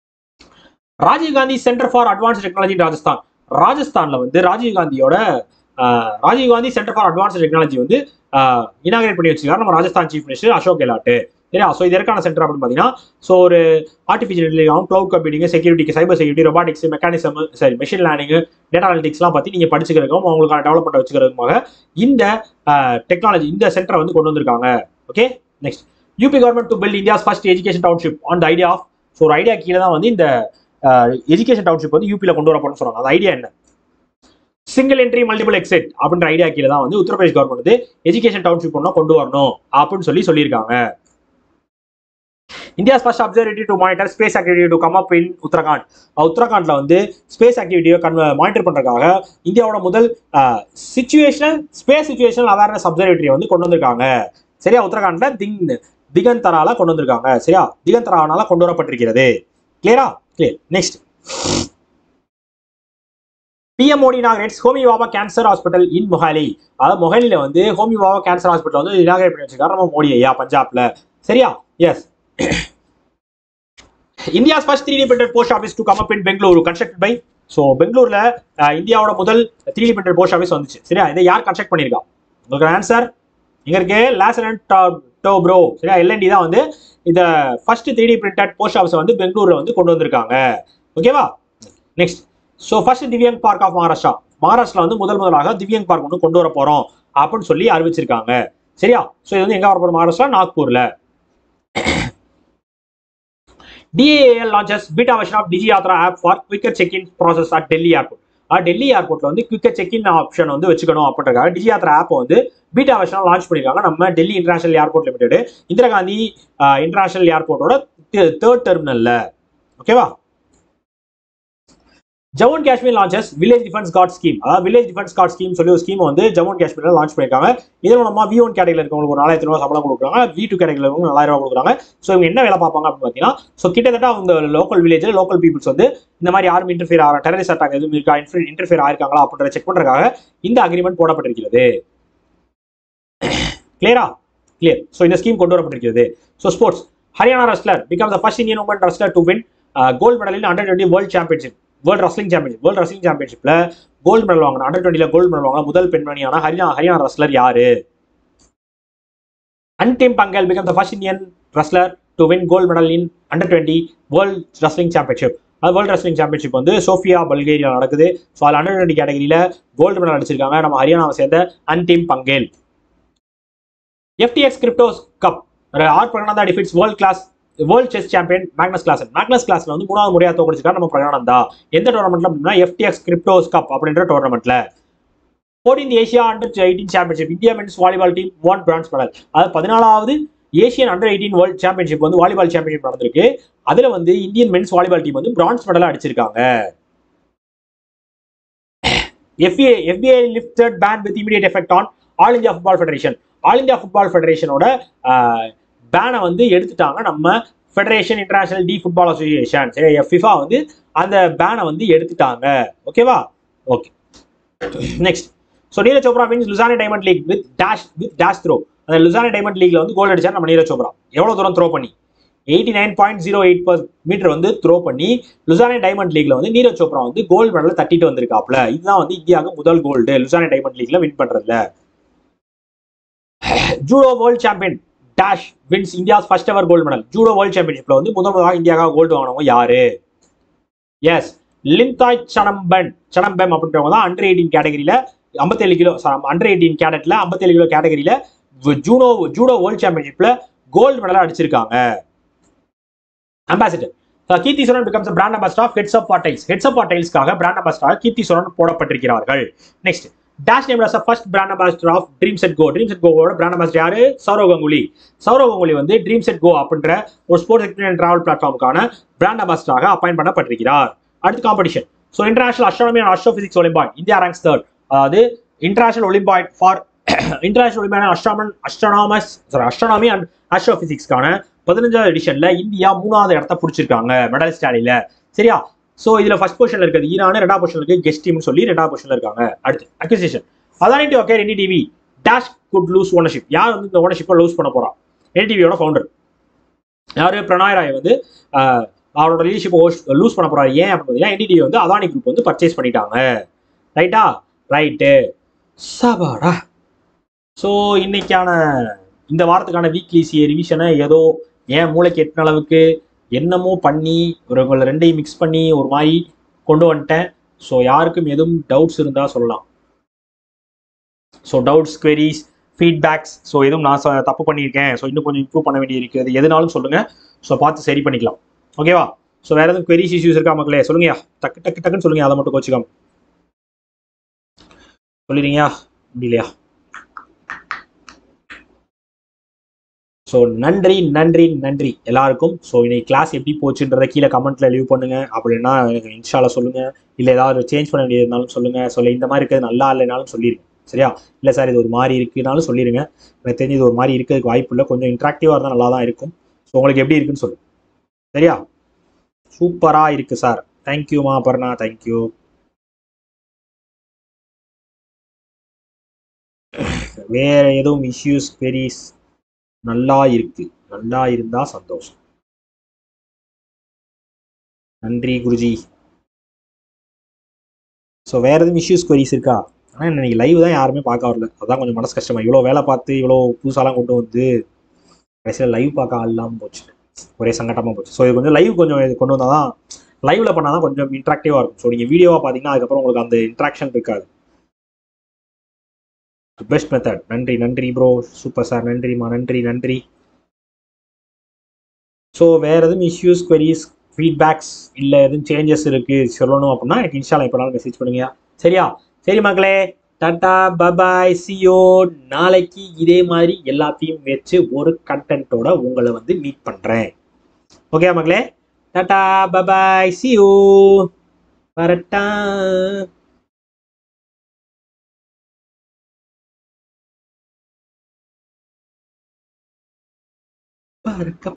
Rajiv Gandhi centre for advance technology Rajasthan ராஜஸ்தான்ல வந்து ராஜீவ் காந்தியோட Rajiv Gandhi centre for advance technology வந்து இனாகிரேட் பண்ணி வச்சிருக்காரு நம்ம ராஜஸ்தான் சீஃப் மினிஸ்டர் அசோக் கெலாட்டு சரியா ஸோ இது எதற்கான சென்டர் அப்படின்னு பார்த்தீங்கன்னா ஸோ ஒரு artificial intelligence cloud computing security cyber security robotics mechanism சரி மெஷின் லேர்னிங் டேட்டா அனலிட்டிக்ஸ்லாம் பற்றி நீங்கள் படிச்சுக்கிறதுக்கும் அவங்களுக்கான டெவலப்மெண்ட் வச்சுக்கிறதுக்காக இந்த டெக்னாலஜி இந்த சென்டரை வந்து கொண்டு வந்திருக்காங்க okay next UP government to build India's first education township on the idea of so ஒரு ஐடியா கீழே தான் வந்து இந்த எஜுகேஷன் டவுன்ஷிப் வந்து யூபியில் கொண்டு வரப்போன்னு சொன்னாங்க அந்த ஐடியா என்ன சிங்கிள் என்ட்ரி மல்டிபிள் எக்ஸிட் அப்படின்ற ஐடியா கீழே தான் வந்து உத்தரப்பிரதேஷ் கவர்மெண்ட் வந்து எஜுகேஷன் டவுன்ஷிப் ஒன்றா கொண்டு வரணும் அப்படின்னு சொல்லி சொல்லியிருக்காங்க India's first observatory to monitor space activity to come up in Uttarakhand உத்தரகாண்ட்ல வந்து ஸ்பேஸ் ஆக்டிவிட்டியை கன் மானிட்டர் பண்றதுக்காக இந்தியாவோட முதல் சுச்சுவேஷன் ஸ்பேஸ் சுச்சுவேஷன் அவேர்னஸ் அப்சர்வேட்டரியை வந்து கொண்டு வந்திருக்காங்க சரியா உத்தரகாண்ட்ல திங் திகந்தரால கொண்டு வந்திருக்காங்க சரியா திகந்தரானால கொண்டு வரப்பட்டிருக்கிறது கிளியரா clear next PM Modi inaugurates Homi Bhabha cancer hospital in Mohali அதாவது மொஹாலில வந்து ஹோமி பாபா கேன்சர் ஹாஸ்பிட்டல் வந்து இனாகிரேட் பண்ணி வச்சிருக்காரு நம்ம மோடி ஐயா பஞ்சாப்ல சரியா yes India's first three D printed post office to come up in Bengaluru construct by so பெங்களூர்ல அஹ், இந்தியாவோட முதல் three D printed post office வந்துச்சு சரியா இதை யார் கன்ஸ்ட்ரக்ட் பண்ணியிருக்கா உங்களுக்கு ஆன்சர் இங்க இருக்கு லேசன் டோ ப்ரோ சரியா எல்என்டி தான் வந்து இந்த first three D printed post ஆஃபீஸை வந்து பெங்களூர்ல வந்து கொண்டு வந்திருக்காங்க ஓகேவா next so first Divyang park of Maharashtra Maharashtra வந்து முதல் முதலாக திவ்யாங் பார்க் ஒன்று கொண்டு வர போறோம் அப்படின்னு சொல்லி அறிவிச்சிருக்காங்க சரியா ஸோ இது வந்து எங்க வர போறோம் Maharashtra நாக்பூர்ல DAAL launches beta version of DigiYatra app for quicker check-in process at Delhi airport. ஆ, டெல்லி ஏர்போர்ட்ல வந்து குவிக்கர் செக்இன் ஆப்ஷன் வந்து வச்சுக்கணும் அப்படின்றக்காக டிஜியாத்ரா ஆப் வந்து பீட்டா வெர்ஷனாக லான்ச் பண்ணிருக்காங்க நம்ம Delhi international airport limited Indira Gandhi international ஏர்போர்ட்டோட தேர்ட் டெர்மினல்ல ஓகேவா Jammu and Kashmir launches village defence guard scheme அதாவது வில்லேஜ் டிஃபென்ஸ் கார்ட் ஸ்கீம் சொல்லி ஒரு ஸ்கீம் வந்து ஜம்மு அண்ட் காஷ்மீர்ல லான்ச் பண்ணிருக்காங்க இதன் மூலமா வி ஒன் கேட்டகரியில் இருக்கவங்களுக்கு ஒரு நாலாயிரத்தி ரூபாய் சம்பளம் கொடுக்குறாங்க வி டூ கேட்டகரியில் இருக்கவங்க நாலாயிரம் ரூபாய் கொடுக்குறாங்க ஸோ இவங்க என்ன வேலை பார்ப்பாங்க அப்படின்னு பார்த்தீங்கன்னா ஸோ கிட்டத்தட்ட அவங்க லோக்கல் வில்லேஜில் லோக்கல் பீப்புள்ஸ் வந்து இந்த மாதிரி யாரும் இன்டர்ஃபியர் ஆகிற டெரரிஸ்ட் அட்டாக் எதுவும் இருக்கா இன்டர்ஃபியர் ஆயிருக்காங்களா அப்படின்ற செக் பண்றதுக்காக இந்த அக்ரிமெண்ட் போடப்பட்டிருக்கிறது கிளியரா கிளியர் ஸோ இந்த ஸ்கீம் கொண்டு வரப்பட்டிருக்கிறது so sports Haryana wrestler become the first Indian woman wrestler to win gold medal in under twenty world championship world wrestling championship world wrestling சாம்பியன்ஷிப்ல கோல்டு மெடல் வாங்கின அண்டர் டுவெண்ட்டில கோல்டு மெடல் வாங்கின முதல் பெண்மணியான Haryana Haryana wrestler யாரு Antim Panghal become the first Indian wrestler to win gold medal in under twenty world wrestling championship அது world wrestling championship வந்து Sofia Bulgaria நடக்குது ஸோ அதில் அண்டர் டுவெண்ட்டி கேட்டகரியில கோல்டு மெடல் அடிச்சிருக்காங்க நம்ம ஹரியானாவை சேர்ந்த Antim Panghal FTX cryptos cup R Praggnanandhaa defeats world class world chess champion Magnus Carlsen Magnus கிளாஸ்ல வந்து மூணாவது முறையாக தோக்கடிச்சிருக்காரு நம்ம பிரகனந்தா எந்த டோர்னமெண்ட்ல அப்படின்னா எஃப்டிஎக்ஸ் கிரிப்டோஸ் கப் அப்படின்ற டோர்னமெண்ட்ல fourteen Asia under eighteen championship India men's volleyball team won bronze medal அது பதினாலாவது Asian under eighteen world championship வந்து வாலிபால் சாம்பியன்ஷிப் நடந்திருக்கு அதுல வந்து இந்தியன் மென்ஸ் வாலிபால் டீம் வந்து பிரான்ஸ் மெடலா அடிச்சிருக்காங்க FIFA FIFA lifted ban with immediate effect on all India football federation all India football ஃபெடரேஷனோட பேனை வந்து எடுத்துட்டாங்க நம்ம federation international de football association சரி ஃபிஃபா வந்து அந்த பேனை வந்து எடுத்துட்டாங்க ஓகேவா okay next so Neeraj Chopra wins Lausanne diamond league with dash with dash throw அந்த லுசானே டைமண்ட் லீக்ல வந்து கோல் அடிச்சார் நம்ம நீரஜ் சோப்ரா எவ்வளோ தூரம் த்ரோ பண்ணி eighty nine point zero eight metre வந்து த்ரோ பண்ணி லுசானே டைமண்ட் லீக்ல வந்து நீரஜ் சோப்ரா வந்து கோல்டு மெடல் தட்டிட்டு வந்திருக்காப்ல இதுதான் வந்து இந்தியாவுக்கு முதல் கோல்டு லுசானே டைமண்ட் லீக்ல வின் பண்றதுல judo world champion dash wins India's first ever gold medal judo world சாம்பியன்ஷிப்ல வந்து முதல் முதலாக இந்தியாவுக்காக கோல்டு வாங்கினவங்க யாரு எஸ் லிந்தாய் சனம்பன் சனம்பம் அப்படின்றவங்க தான் அண்டர் எயிட்டீன் கேட்டகரியில ஐம்பத்தேழு கிலோ அண்டர் எயிட்டீன் கேடட்ல ஐம்பத்தேழு கிலோ கேட்டகரியில ஜூடோ ஜூடோ வேர்ல்ட் சாம்பியன்ஷிப்ல கோல்டு மெடலா அடிச்சிருக்காங்க ambassador Keerthy Suresh becomes brand ambassador of heads up for tails heads up பாட்டைல்ஸ்க்காக பிராண்ட் அம்பாசிடர் கீர்த்தி சுரன் போடப்பட்டிருக்கிறார்கள் next dash name as first brand ambassador of dream set go dream set கோவோட brand ambassador யாரு சௌரவ் கங்குலி சௌரவ் கங்குலி வந்து dream set go அப்படின்ற ஒரு sports experience travel பிளாட்ஃபார்முக்கான brand அம்பாசிடராக appoint பண்ணப்பட்டிருக்கிறார் அடுத்து competition so international astronomy and astrophysics olympiad India ranks third அதாவது international olympiad for international olympiad astronomy astronomers sorry astronomy and அஸ்ட்ரோபிசிக்ஸ்க்கான பதினஞ்சாவது எடிஷன்ல இந்தியா மூணாவது இடத்த பிடிச்சிருக்காங்க மெடல் ஸ்டாலில சரியா சோ இதுல ஃபர்ஸ்ட் பொசிஷன்ல இருக்கிறது ஈரான் ரெண்டாவது பொசிஷன்ல இருக்கு கெஸ்ட் டீம்னு சொல்லி ரெண்டாவது பொசிஷன்ல இருக்காங்க அடுத்து acquisition Adani to okay ND TV dash could lose ownership யார் வந்து இந்த ஓனர்ஷிப்பை லூஸ் பண்ண போறா என்டி டிவியோட ஃபவுண்டர் யாரு பிரணாய் ராய் வந்து ஆஹ், அவரோட லீடர்ஷிப் லூஸ் பண்ண போறாரு ஏன் அப்படின்னு பார்த்தீங்கன்னா என்டி டிவி வந்து அதானி குரூப் வந்து பர்ச்சேஸ் பண்ணிட்டாங்க ரைட்டா ரைட்டு சபாடா ஸோ இன்னைக்கான இந்த வாரத்துக்கான வீக்லி சிஏ ரிவிஷனை ஏதோ என் மூளைக்கு எட்டின அளவுக்கு என்னமோ பண்ணி ஒரு உங்களை ரெண்டையும் மிக்ஸ் பண்ணி ஒரு மாதிரி கொண்டு வந்துட்டேன் ஸோ யாருக்கும் எதுவும் டவுட்ஸ் இருந்தால் சொல்லலாம் so doubts queries feedbacks so எதுவும் நான் ச- தப்பு பண்ணியிருக்கேன் ஸோ இன்னும் கொஞ்சம் இம்ப்ரூவ் பண்ண வேண்டியிருக்கு அது எதுனாலும் சொல்லுங்கள் ஸோ பார்த்து சரி பண்ணிக்கலாம் ஓகேவா ஸோ வேறு எதுவும் queries இஷ்யூஸ் இருக்கா மக்களே சொல்லுங்கயா டக்கு டக்கு டக்குன்னு சொல்லுங்க அதை மட்டும் கோச்சிக்காம சொல்லிடுங்கயா முடியலையா ஸோ நன்றி நன்றி நன்றி எல்லாருக்கும் ஸோ இன்னைக்கு கிளாஸ் எப்படி போச்சுன்றதை கீழே கமெண்ட்ல லீவ் பண்ணுங்க அப்படின்னா எனக்கு இன்ஷால சொல்லுங்க இல்லை ஏதாவது சேஞ்ச் பண்ண வேண்டியதுனாலும் சொல்லுங்க சொல்ல இந்த மாதிரி இருக்கிறது நல்லா இல்லைனாலும் சொல்லிடுங்க சரியா இல்லை சார் இது ஒரு மாதிரி இருக்குனாலும் சொல்லிடுங்க எனக்கு தெரிஞ்சு இது ஒரு மாதிரி இருக்கிறதுக்கு வாய்ப்பு இல்லை கொஞ்சம் இன்ட்ராக்டிவாக இருந்தால் நல்லா தான் இருக்கும் ஸோ உங்களுக்கு எப்படி இருக்குன்னு சொல்லுங்க சரியா சூப்பராக இருக்கு சார் தேங்க்யூமா பர்ணா தேங்க்யூ வேற எதுவும் இஷ்யூஸ் queries நல்லா இருக்கு நல்லா இருந்தா சந்தோஷம் நன்றி குருஜி ஸோ வேற எதுவும் இஷ்யூஸ் queries இருக்கா ஆனால் இன்னைக்கு லைவ் தான் யாருமே பார்க்க வரல அதான் கொஞ்சம் மனசு கஷ்டமா இவ்வளோ வேலை பார்த்து இவ்வளோ புதுசாலாம் கொண்டு வந்து கடைசியில் லைவ் பார்க்க ஆள் இல்லாமல் போச்சு ஒரே சங்கட்டமாக போச்சு ஸோ இது கொஞ்சம் லைவ் கொஞ்சம் இது கொண்டு வந்தால் தான் லைவ்ல பண்ணால் தான் கொஞ்சம் இன்ட்ராக்டிவாக இருக்கும் ஸோ நீங்கள் வீடியோவாக பார்த்தீங்கன்னா அதுக்கப்புறம் உங்களுக்கு அந்த இன்ட்ராக்ஷன் இருக்காது பெஸ்ட் மெத்தட் நன்றி நன்றி ப்ரோ சூப்பர் சார் நன்றிம்மா நன்றி நன்றி ஸோ வேற எதுவும் இஷ்யூஸ் queries ஃபீட்பேக்ஸ் இல்லை எதுவும் சேஞ்சஸ் இருக்கு சொல்லணும் அப்படின்னா எனக்கு இன்ஸ்டால எப்போனாலும் மெசேஜ் பண்ணுங்க சரியா சரி மக்களே டாட்டா பபாய் சியோ நாளைக்கு இதே மாதிரி எல்லாத்தையும் வச்சு ஒரு கண்டென்ட்டோட உங்களை வந்து மீட் பண்றேன் ஓகே மக்களே டாட்டா பபாய் சியோ வரட்டா பறக்க